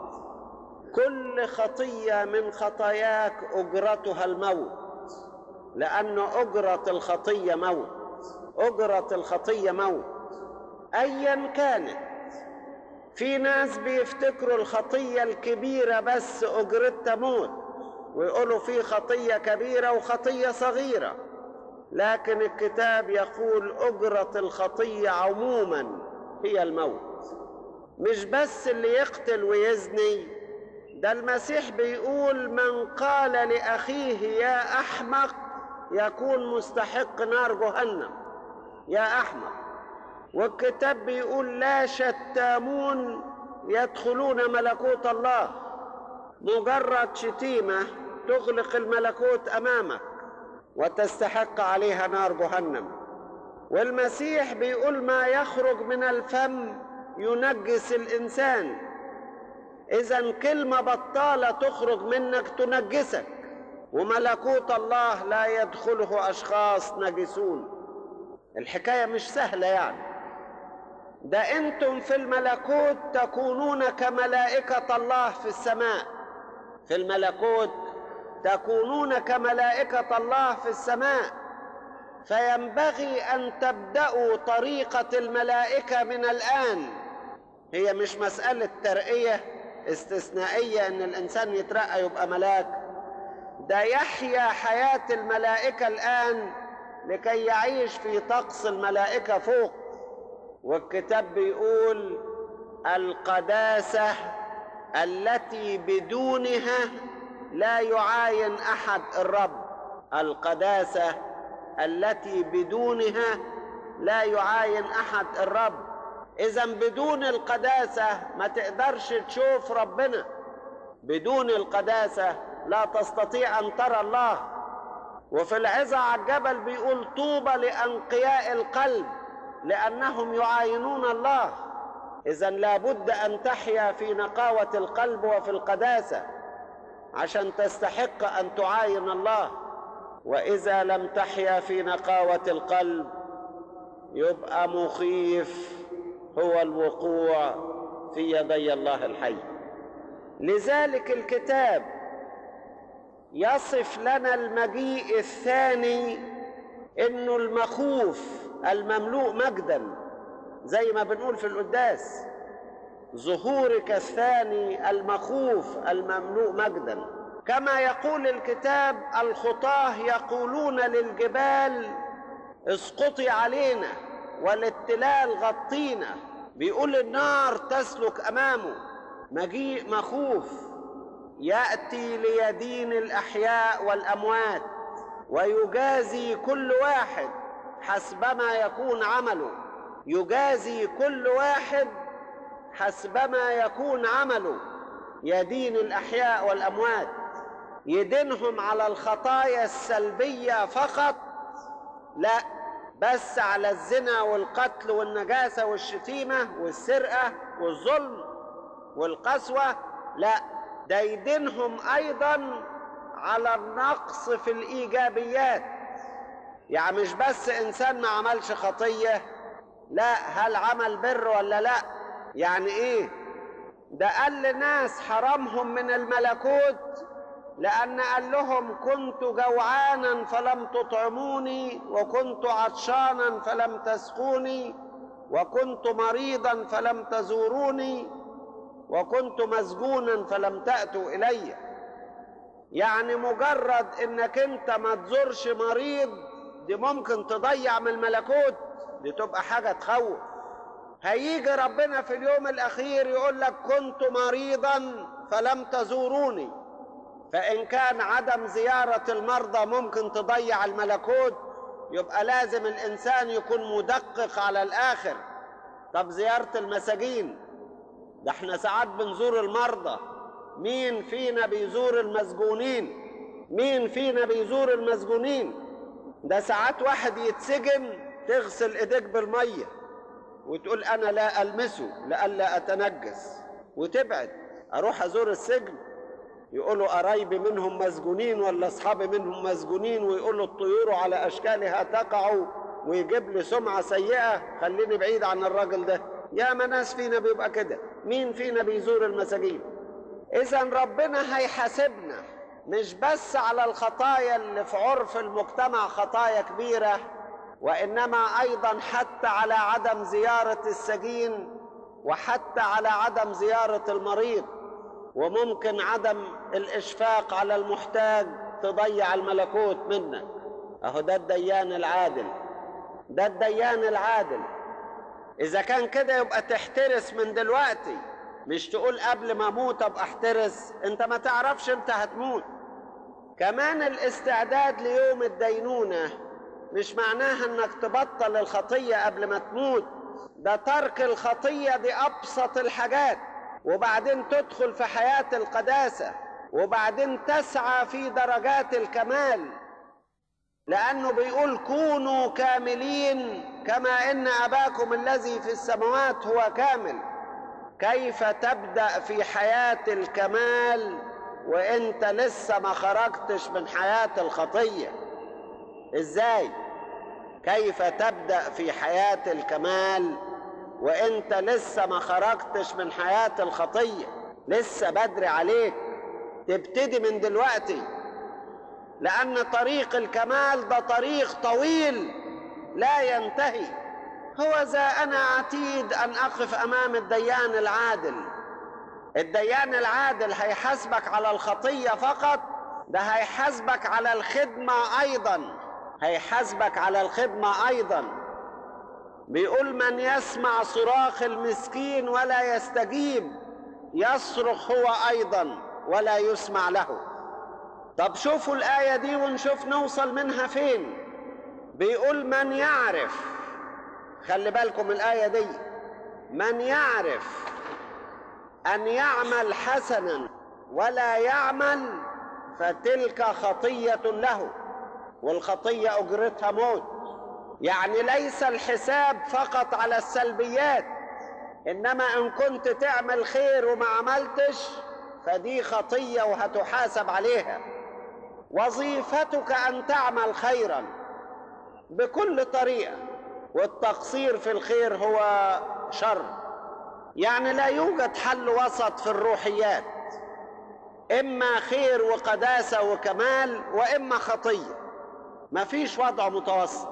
كل خطيه من خطاياك اجرتها الموت لان اجره الخطيه موت اجره الخطيه موت ايا كانت في ناس بيفتكروا الخطيه الكبيره بس اجرتها موت ويقولوا في خطيه كبيره وخطيه صغيره لكن الكتاب يقول اجره الخطيه عموما هي الموت مش بس اللي يقتل ويزني ده المسيح بيقول من قال لاخيه يا احمق يكون مستحق نار جهنم يا احمق والكتاب بيقول لا شتامون يدخلون ملكوت الله مجرد شتيمه تغلق الملكوت امامك وتستحق عليها نار جهنم والمسيح بيقول ما يخرج من الفم ينجس الانسان اذا كلمه بطاله تخرج منك تنجسك وملكوت الله لا يدخله اشخاص نجسون الحكايه مش سهله يعني ده انتم في الملكوت تكونون كملائكه الله في السماء في الملكوت تكونون كملائكه الله في السماء فينبغي ان تبداوا طريقه الملائكه من الان هي مش مساله ترقيه استثنائيه ان الانسان يترقى يبقى ملاك ده يحيا حياه الملائكه الان لكي يعيش في طقس الملائكه فوق والكتاب بيقول القداسه التي بدونها لا يعاين احد الرب القداسه التي بدونها لا يعاين احد الرب اذا بدون القداسه ما تقدرش تشوف ربنا بدون القداسه لا تستطيع ان ترى الله وفي العظة على الجبل بيقول طوبى لانقياء القلب لانهم يعاينون الله اذا لابد ان تحيا في نقاوه القلب وفي القداسه عشان تستحق ان تعاين الله واذا لم تحيا في نقاوه القلب يبقى مخيف هو الوقوع في يدي الله الحي لذلك الكتاب يصف لنا المجيء الثاني انه المخوف المملوء مجدا زي ما بنقول في القداس ظهورك الثاني المخوف المملوء مجدا كما يقول الكتاب الخطاه يقولون للجبال اسقطي علينا والاتلال غطينا بيقول النار تسلك امامه مجيء مخوف ياتي ليدين الاحياء والاموات ويجازي كل واحد حسبما يكون عمله يجازي كل واحد حسبما يكون عمله يدين الأحياء والأموات يدينهم على الخطايا السلبية فقط لا بس على الزنا والقتل والنجاسة والشتيمة والسرقة والظلم والقسوة لا ده يدينهم أيضا على النقص في الإيجابيات يعني مش بس إنسان ما عملش خطية لا هل عمل بر ولا لا يعني إيه ده قال لناس حرمهم من الملكوت لأن قال لهم كنت جوعانا فلم تطعموني وكنت عطشانا فلم تسقوني وكنت مريضا فلم تزوروني وكنت مسجونا فلم تأتوا إلي يعني مجرد انك انت ما تزورش مريض دي ممكن تضيع من الملكوت دي تبقى حاجة تخوف هيجي ربنا في اليوم الأخير يقول لك كنت مريضا فلم تزوروني فإن كان عدم زيارة المرضى ممكن تضيع الملكوت يبقى لازم الإنسان يكون مدقق على الآخر طب زيارة المساجين ده احنا ساعات بنزور المرضى مين فينا بيزور المسجونين مين فينا بيزور المسجونين ده ساعات واحد يتسجن تغسل ايديك بالميه وتقول انا لا المسه لئلا اتنجس وتبعد اروح ازور السجن يقولوا قرايبي منهم مسجونين ولا اصحابي منهم مسجونين ويقولوا الطيور على اشكالها تقع ويجيب لي سمعه سيئه خليني بعيد عن الراجل ده يا ما ناس فينا بيبقى كده مين فينا بيزور المساجين اذا ربنا هيحاسبنا مش بس على الخطايا اللي في عرف المجتمع خطايا كبيره وانما ايضا حتى على عدم زياره السجين وحتى على عدم زياره المريض وممكن عدم الاشفاق على المحتاج تضيع الملكوت منك اهو ده الديان العادل ده الديان العادل اذا كان كده يبقى تحترس من دلوقتي مش تقول قبل ما اموت ابقى احترس انت ما تعرفش امتى هتموت كمان الاستعداد ليوم الدينونه مش معناها انك تبطل الخطيه قبل ما تموت ده ترك الخطيه دي ابسط الحاجات وبعدين تدخل في حياه القداسه وبعدين تسعى في درجات الكمال لانه بيقول كونوا كاملين كما ان اباكم الذي في السماوات هو كامل كيف تبدا في حياه الكمال وانت لسه ما خرجتش من حياه الخطيه ازاي كيف تبدا في حياه الكمال وانت لسه ما خرجتش من حياه الخطيه لسه بدري عليك تبتدي من دلوقتي لان طريق الكمال ده طريق طويل لا ينتهي هو ذا انا عتيد ان اقف امام الديان العادل الديان العادل هيحاسبك على الخطيه فقط ده هيحاسبك على الخدمه ايضا هيحاسبك على الخدمه ايضا بيقول من يسمع صراخ المسكين ولا يستجيب يصرخ هو ايضا ولا يسمع له طب شوفوا الايه دي ونشوف نوصل منها فين بيقول من يعرف خلي بالكم الايه دي من يعرف ان يعمل حسنا ولا يعمل فتلك خطيه له والخطيه اجرتها موت يعني ليس الحساب فقط على السلبيات انما ان كنت تعمل خير وما عملتش فدي خطيه وهتحاسب عليها وظيفتك ان تعمل خيرا بكل طريقه والتقصير في الخير هو شر يعني لا يوجد حل وسط في الروحيات اما خير وقداسه وكمال واما خطيه ما فيش وضع متوسط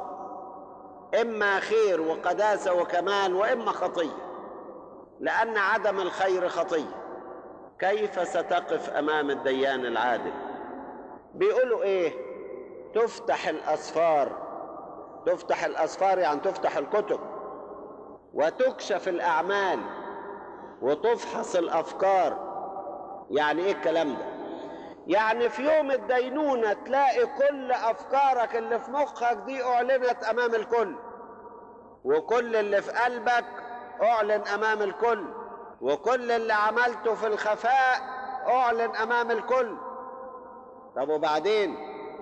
اما خير وقداسه وكمال واما خطيه لان عدم الخير خطيه كيف ستقف امام الديان العادل بيقولوا ايه تفتح الاسفار تفتح الاسفار يعني تفتح الكتب وتكشف الاعمال وتفحص الافكار يعني ايه الكلام ده يعني في يوم الدينونة تلاقي كل أفكارك اللي في مخك دي أعلنت أمام الكل وكل اللي في قلبك أعلن أمام الكل وكل اللي عملته في الخفاء أعلن أمام الكل طب وبعدين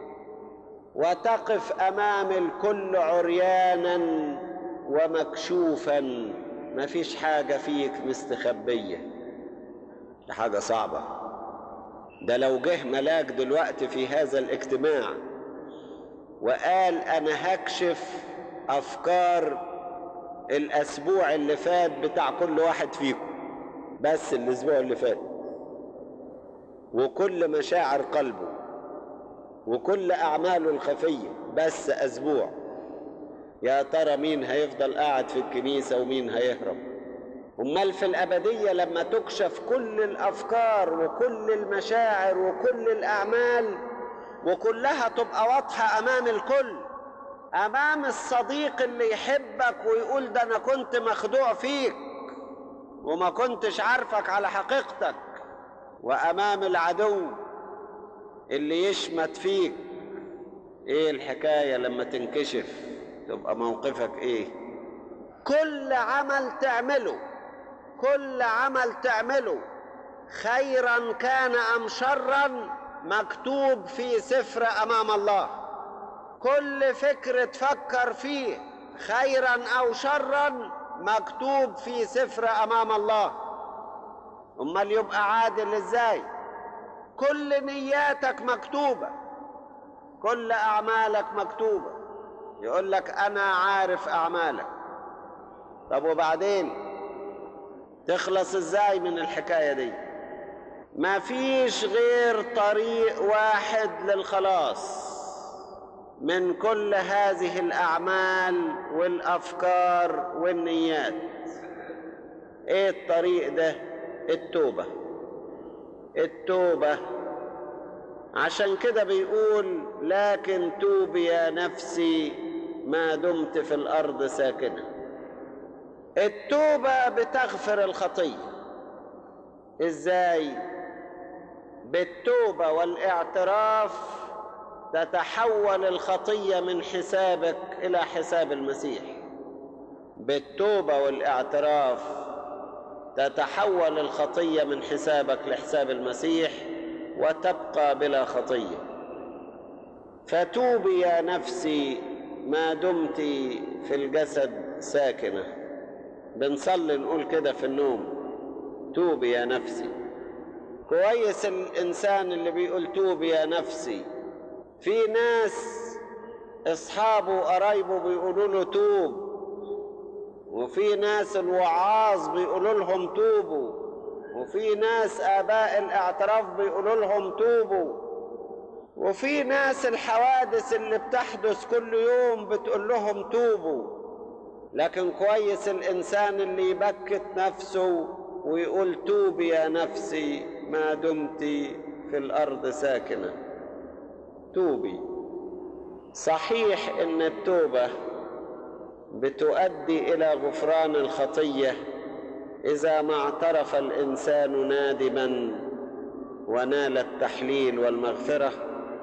وتقف أمام الكل عريانا ومكشوفا مفيش حاجة فيك مستخبية دي حاجة صعبة ده لو جه ملاك دلوقتي في هذا الاجتماع وقال انا هكشف افكار الاسبوع اللي فات بتاع كل واحد فيكم بس الاسبوع اللي فات وكل مشاعر قلبه وكل اعماله الخفيه بس اسبوع يا ترى مين هيفضل قاعد في الكنيسه ومين هيهرب امال في الابديه لما تكشف كل الافكار وكل المشاعر وكل الاعمال وكلها تبقى واضحه امام الكل امام الصديق اللي يحبك ويقول ده انا كنت مخدوع فيك وما كنتش عارفك على حقيقتك وامام العدو اللي يشمت فيك ايه الحكايه لما تنكشف تبقى موقفك ايه كل عمل تعمله كل عمل تعمله خيرا كان ام شرا مكتوب في سفر امام الله كل فكر تفكر فيه خيرا او شرا مكتوب في سفر امام الله امال يبقى عادل ازاي كل نياتك مكتوبه كل اعمالك مكتوبه يقول لك انا عارف اعمالك طب وبعدين تخلص ازاي من الحكايه دي ما فيش غير طريق واحد للخلاص من كل هذه الاعمال والافكار والنيات ايه الطريق ده التوبه التوبه عشان كده بيقول لكن توبي يا نفسي ما دمت في الارض ساكنه التوبه بتغفر الخطيه ازاي بالتوبه والاعتراف تتحول الخطيه من حسابك الى حساب المسيح بالتوبه والاعتراف تتحول الخطيه من حسابك لحساب المسيح وتبقى بلا خطيه فتوبي يا نفسي ما دمت في الجسد ساكنه بنصلي نقول كده في النوم توبي يا نفسي كويس الانسان اللي بيقول توبي يا نفسي في ناس اصحابه وقرايبه بيقولوا له توب وفي ناس الوعاظ بيقولوا لهم توبوا وفي ناس آباء الاعتراف بيقولوا لهم توبوا وفي ناس الحوادث اللي بتحدث كل يوم بتقول لهم توبوا لكن كويس الإنسان اللي يبكت نفسه ويقول توبي يا نفسي ما دمت في الأرض ساكنة توبي صحيح إن التوبة بتؤدي إلى غفران الخطيه اذا ما اعترف الانسان نادما ونال التحليل والمغفره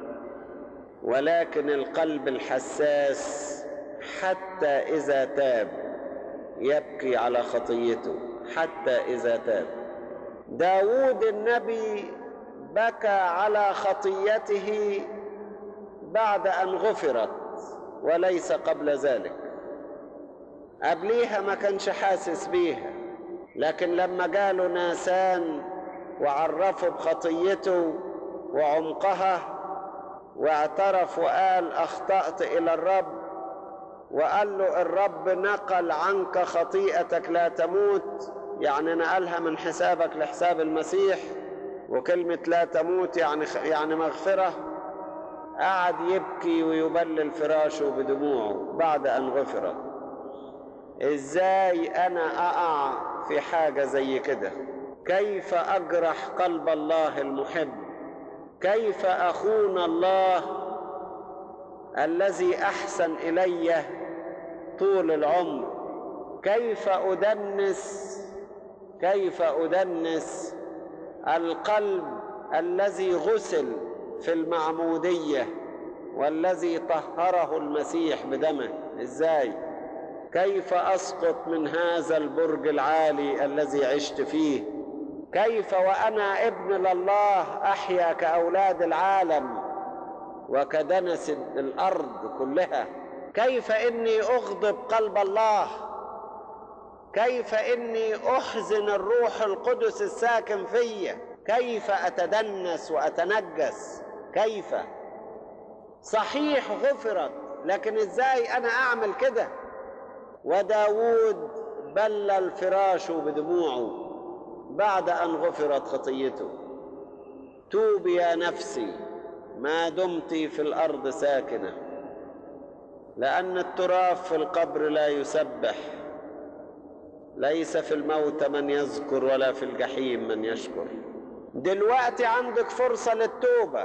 ولكن القلب الحساس حتى اذا تاب يبكي على خطيته حتى اذا تاب داود النبي بكى على خطيته بعد ان غفرت وليس قبل ذلك قبليها ما كانش حاسس بيها لكن لما جاله ناسان وعرفوا بخطيته وعمقها واعترف وقال اخطات الى الرب وقال له الرب نقل عنك خطيئتك لا تموت يعني نقلها من حسابك لحساب المسيح وكلمة لا تموت يعني يعني مغفرة قعد يبكي ويبلل فراشه بدموعه بعد أن غفرت ازاي انا اقع في حاجه زي كده كيف اجرح قلب الله المحب كيف اخون الله الذي احسن الي طول العمر كيف ادنس كيف ادنس القلب الذي غسل في المعمودية والذي طهره المسيح بدمه ازاي كيف اسقط من هذا البرج العالي الذي عشت فيه كيف وانا ابن لله احيا كاولاد العالم وكدنس الارض كلها كيف اني اغضب قلب الله كيف اني احزن الروح القدس الساكن فيا كيف اتدنس واتنجس كيف صحيح غفرت لكن ازاي انا اعمل كده وداود بل الفراش بدموعه بعد ان غفرت خطيته توب يا نفسي ما دمت في الارض ساكنه لان التراب في القبر لا يسبح ليس في الموت من يذكر ولا في الجحيم من يشكر دلوقتي عندك فرصه للتوبه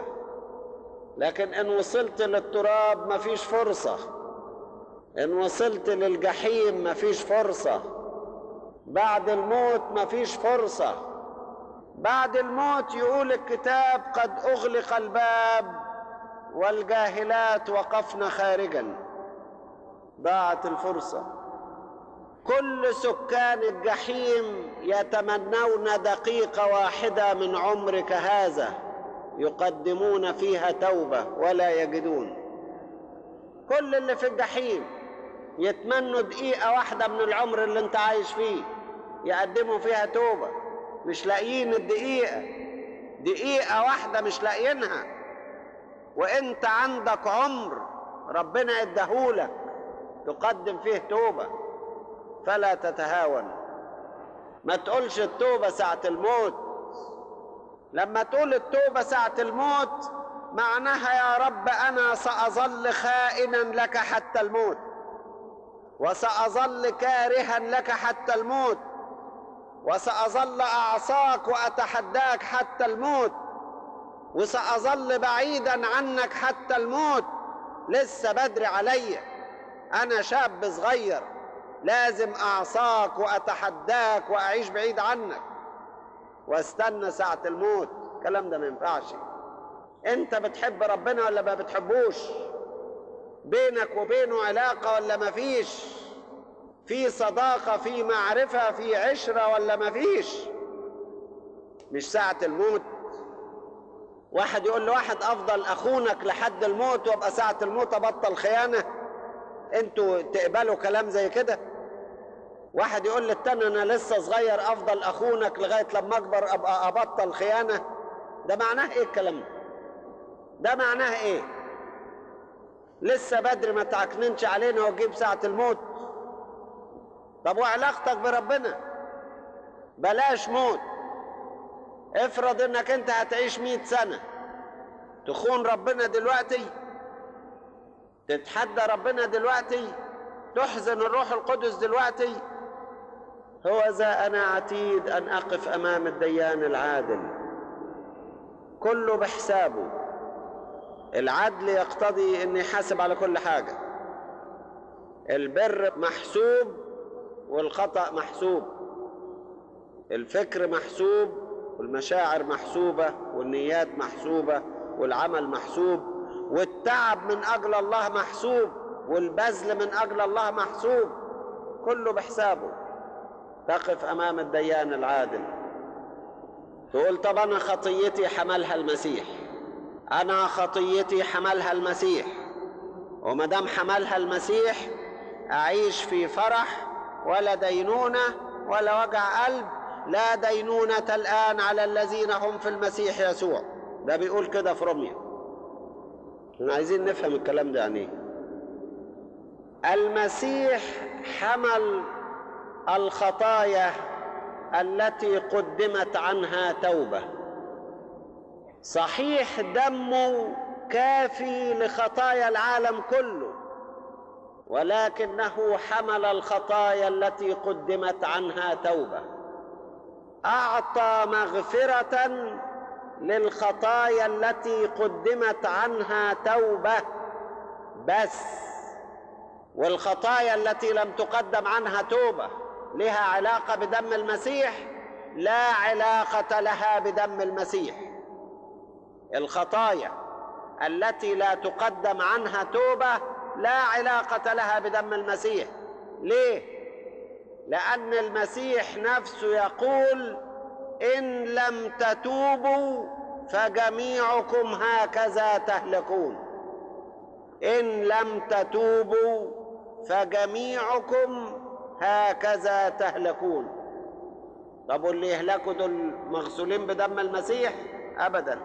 لكن ان وصلت للتراب مفيش فرصه ان وصلت للجحيم مفيش فرصه بعد الموت مفيش فرصه بعد الموت يقول الكتاب قد اغلق الباب والجاهلات وقفن خارجا ضاعت الفرصه كل سكان الجحيم يتمنون دقيقه واحده من عمرك هذا يقدمون فيها توبه ولا يجدون كل اللي في الجحيم يتمنوا دقيقه واحده من العمر اللي انت عايش فيه يقدموا فيها توبه مش لاقيين الدقيقه دقيقه واحده مش لاقيينها وانت عندك عمر ربنا اداهولك تقدم فيه توبه فلا تتهاون ما تقولش التوبه ساعه الموت لما تقول التوبه ساعه الموت معناها يا رب انا ساظل خائنا لك حتى الموت وساظل كارها لك حتى الموت وساظل اعصاك واتحداك حتى الموت وساظل بعيدا عنك حتى الموت لسه بدري عليا انا شاب صغير لازم اعصاك واتحداك واعيش بعيد عنك واستنى ساعة الموت الكلام ده ما ينفعش انت بتحب ربنا ولا ما بتحبوش بينك وبينه علاقة ولا ما فيش في صداقة في معرفة في عشرة ولا ما فيش مش ساعة الموت واحد يقول لواحد افضل اخونك لحد الموت وابقى ساعة الموت ابطل خيانة انتوا تقبلوا كلام زي كده واحد يقول للتاني انا لسه صغير افضل اخونك لغايه لما اكبر ابقى ابطل خيانه ده معناه ايه الكلام ده ده معناه ايه لسه بدري ما تعكننش علينا وتجيب ساعه الموت طب وعلاقتك بربنا بلاش موت افرض انك انت هتعيش مئة سنة تخون ربنا دلوقتي تتحدى ربنا دلوقتي تحزن الروح القدس دلوقتي هو ذا أنا عتيد أن أقف أمام الديان العادل كله بحسابه العدل يقتضي أن يحاسب على كل حاجة البر محسوب والخطأ محسوب الفكر محسوب والمشاعر محسوبة والنيات محسوبة والعمل محسوب والتعب من أجل الله محسوب والبذل من أجل الله محسوب كله بحسابه تقف امام الديان العادل تقول طب انا خطيتي حملها المسيح انا خطيتي حملها المسيح وما دام حملها المسيح اعيش في فرح ولا دينونه ولا وجع قلب لا دينونه الان على الذين هم في المسيح يسوع ده بيقول كده في روميا احنا عايزين نفهم الكلام ده يعني ايه المسيح حمل الخطايا التي قدمت عنها توبه صحيح دمه كافي لخطايا العالم كله ولكنه حمل الخطايا التي قدمت عنها توبه اعطى مغفره للخطايا التي قدمت عنها توبه بس والخطايا التي لم تقدم عنها توبه لها علاقة بدم المسيح لا علاقة لها بدم المسيح الخطايا التي لا تقدم عنها توبة لا علاقة لها بدم المسيح ليه؟ لأن المسيح نفسه يقول إن لم تتوبوا فجميعكم هكذا تهلكون إن لم تتوبوا فجميعكم هكذا تهلكون طب واللي يهلكوا دول مغسولين بدم المسيح أبدا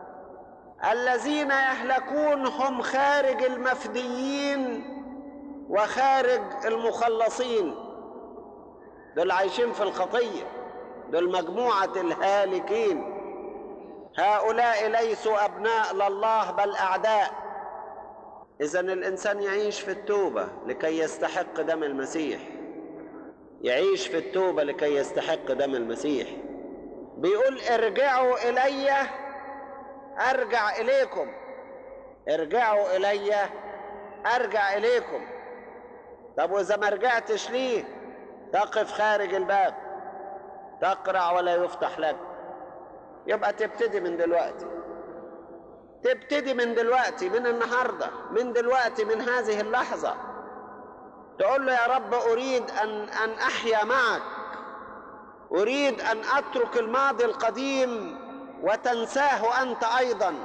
الذين يهلكون هم خارج المفديين وخارج المخلصين دول عايشين في الخطيه دول مجموعة الهالكين هؤلاء ليسوا أبناء لله بل أعداء إذا الإنسان يعيش في التوبة لكي يستحق دم المسيح يعيش في التوبة لكي يستحق دم المسيح بيقول ارجعوا إلي أرجع إليكم ارجعوا إلي أرجع إليكم طب وإذا ما رجعتش ليه تقف خارج الباب تقرع ولا يفتح لك يبقى تبتدي من دلوقتي تبتدي من دلوقتي من النهارده من دلوقتي من هذه اللحظه تقول له يا رب اريد ان ان احيا معك اريد ان اترك الماضي القديم وتنساه انت ايضا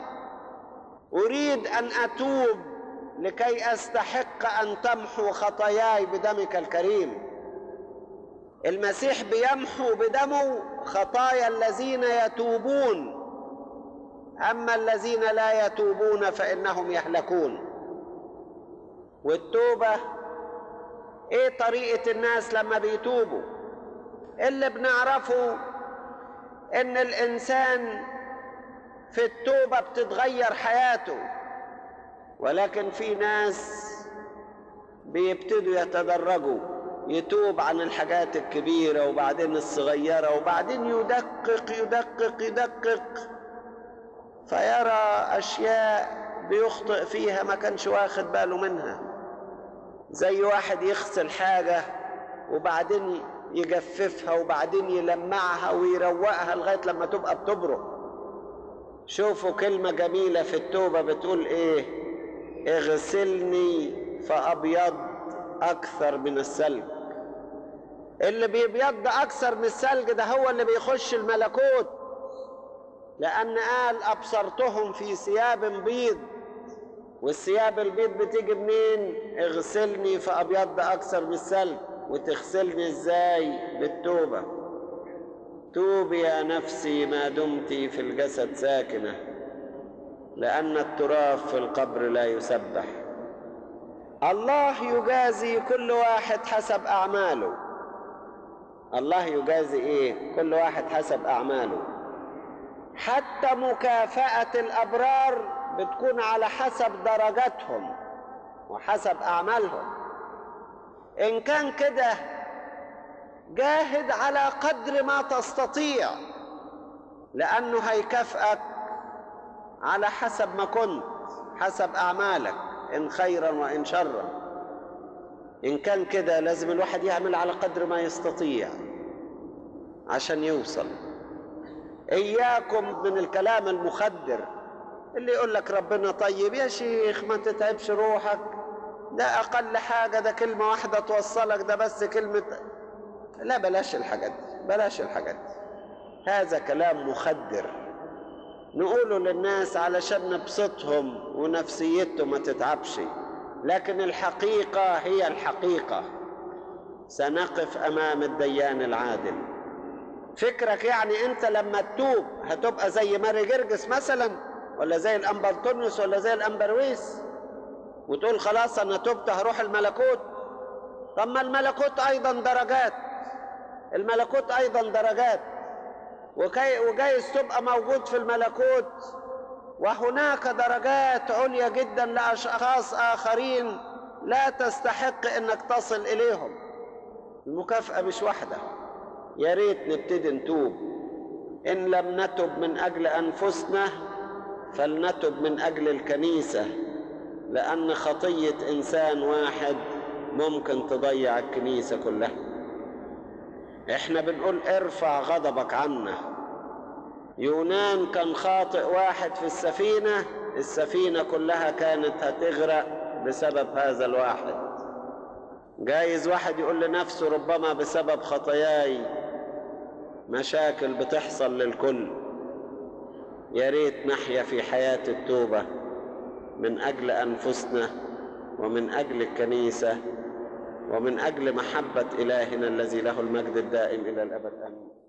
اريد ان اتوب لكي استحق ان تمحو خطاياي بدمك الكريم المسيح بيمحو بدمه خطايا الذين يتوبون اما الذين لا يتوبون فانهم يهلكون والتوبه ايه طريقه الناس لما بيتوبوا اللي بنعرفه ان الانسان في التوبه بتتغير حياته ولكن في ناس بيبتدوا يتدرجوا يتوب عن الحاجات الكبيرة وبعدين الصغيرة وبعدين يدقق يدقق يدقق فيرى أشياء بيخطئ فيها ما كانش واخد باله منها زي واحد يغسل حاجة وبعدين يجففها وبعدين يلمعها ويروقها لغاية لما تبقى بتبرق شوفوا كلمة جميلة في التوبة بتقول ايه اغسلني فأبيض أكثر من الثلج اللي بيبيض أكثر من الثلج ده هو اللي بيخش الملكوت لأن قال أبصرتهم في ثياب بيض والثياب البيض بتيجي منين؟ اغسلني فأبيض أكثر من الثلج وتغسلني ازاي؟ بالتوبة توبي يا نفسي ما دمت في الجسد ساكنة لأن التراب في القبر لا يسبح الله يجازي كل واحد حسب أعماله الله يجازي إيه؟ كل واحد حسب أعماله حتى مكافأة الأبرار بتكون على حسب درجاتهم وحسب أعمالهم إن كان كده جاهد على قدر ما تستطيع لأنه هيكافئك على حسب ما كنت حسب أعمالك إن خيرا وإن شرا إن كان كده لازم الواحد يعمل على قدر ما يستطيع عشان يوصل إياكم من الكلام المخدر اللي يقول لك ربنا طيب يا شيخ ما تتعبش روحك ده أقل حاجة ده كلمة واحدة توصلك ده بس كلمة لا بلاش الحاجات دي بلاش الحاجات دي هذا كلام مخدر نقوله للناس علشان نبسطهم ونفسيتهم ما تتعبش لكن الحقيقة هي الحقيقة سنقف أمام الديان العادل فكرك يعني أنت لما تتوب هتبقى زي ماري جرجس مثلا ولا زي الأمبرتونيوس ولا زي الأمبرويس وتقول خلاص أنا تبت هروح الملكوت طب ما الملكوت أيضا درجات الملكوت أيضا درجات وكي وجايز تبقى موجود في الملكوت وهناك درجات عليا جدا لاشخاص اخرين لا تستحق انك تصل اليهم المكافاه مش واحده يا ريت نبتدي نتوب ان لم نتب من اجل انفسنا فلنتب من اجل الكنيسه لان خطيه انسان واحد ممكن تضيع الكنيسه كلها احنا بنقول ارفع غضبك عنا يونان كان خاطئ واحد في السفينة السفينة كلها كانت هتغرق بسبب هذا الواحد جايز واحد يقول لنفسه ربما بسبب خطاياي مشاكل بتحصل للكل يا ريت نحيا في حياة التوبة من أجل أنفسنا ومن أجل الكنيسة ومن أجل محبة إلهنا الذي له المجد الدائم إلى الأبد آمين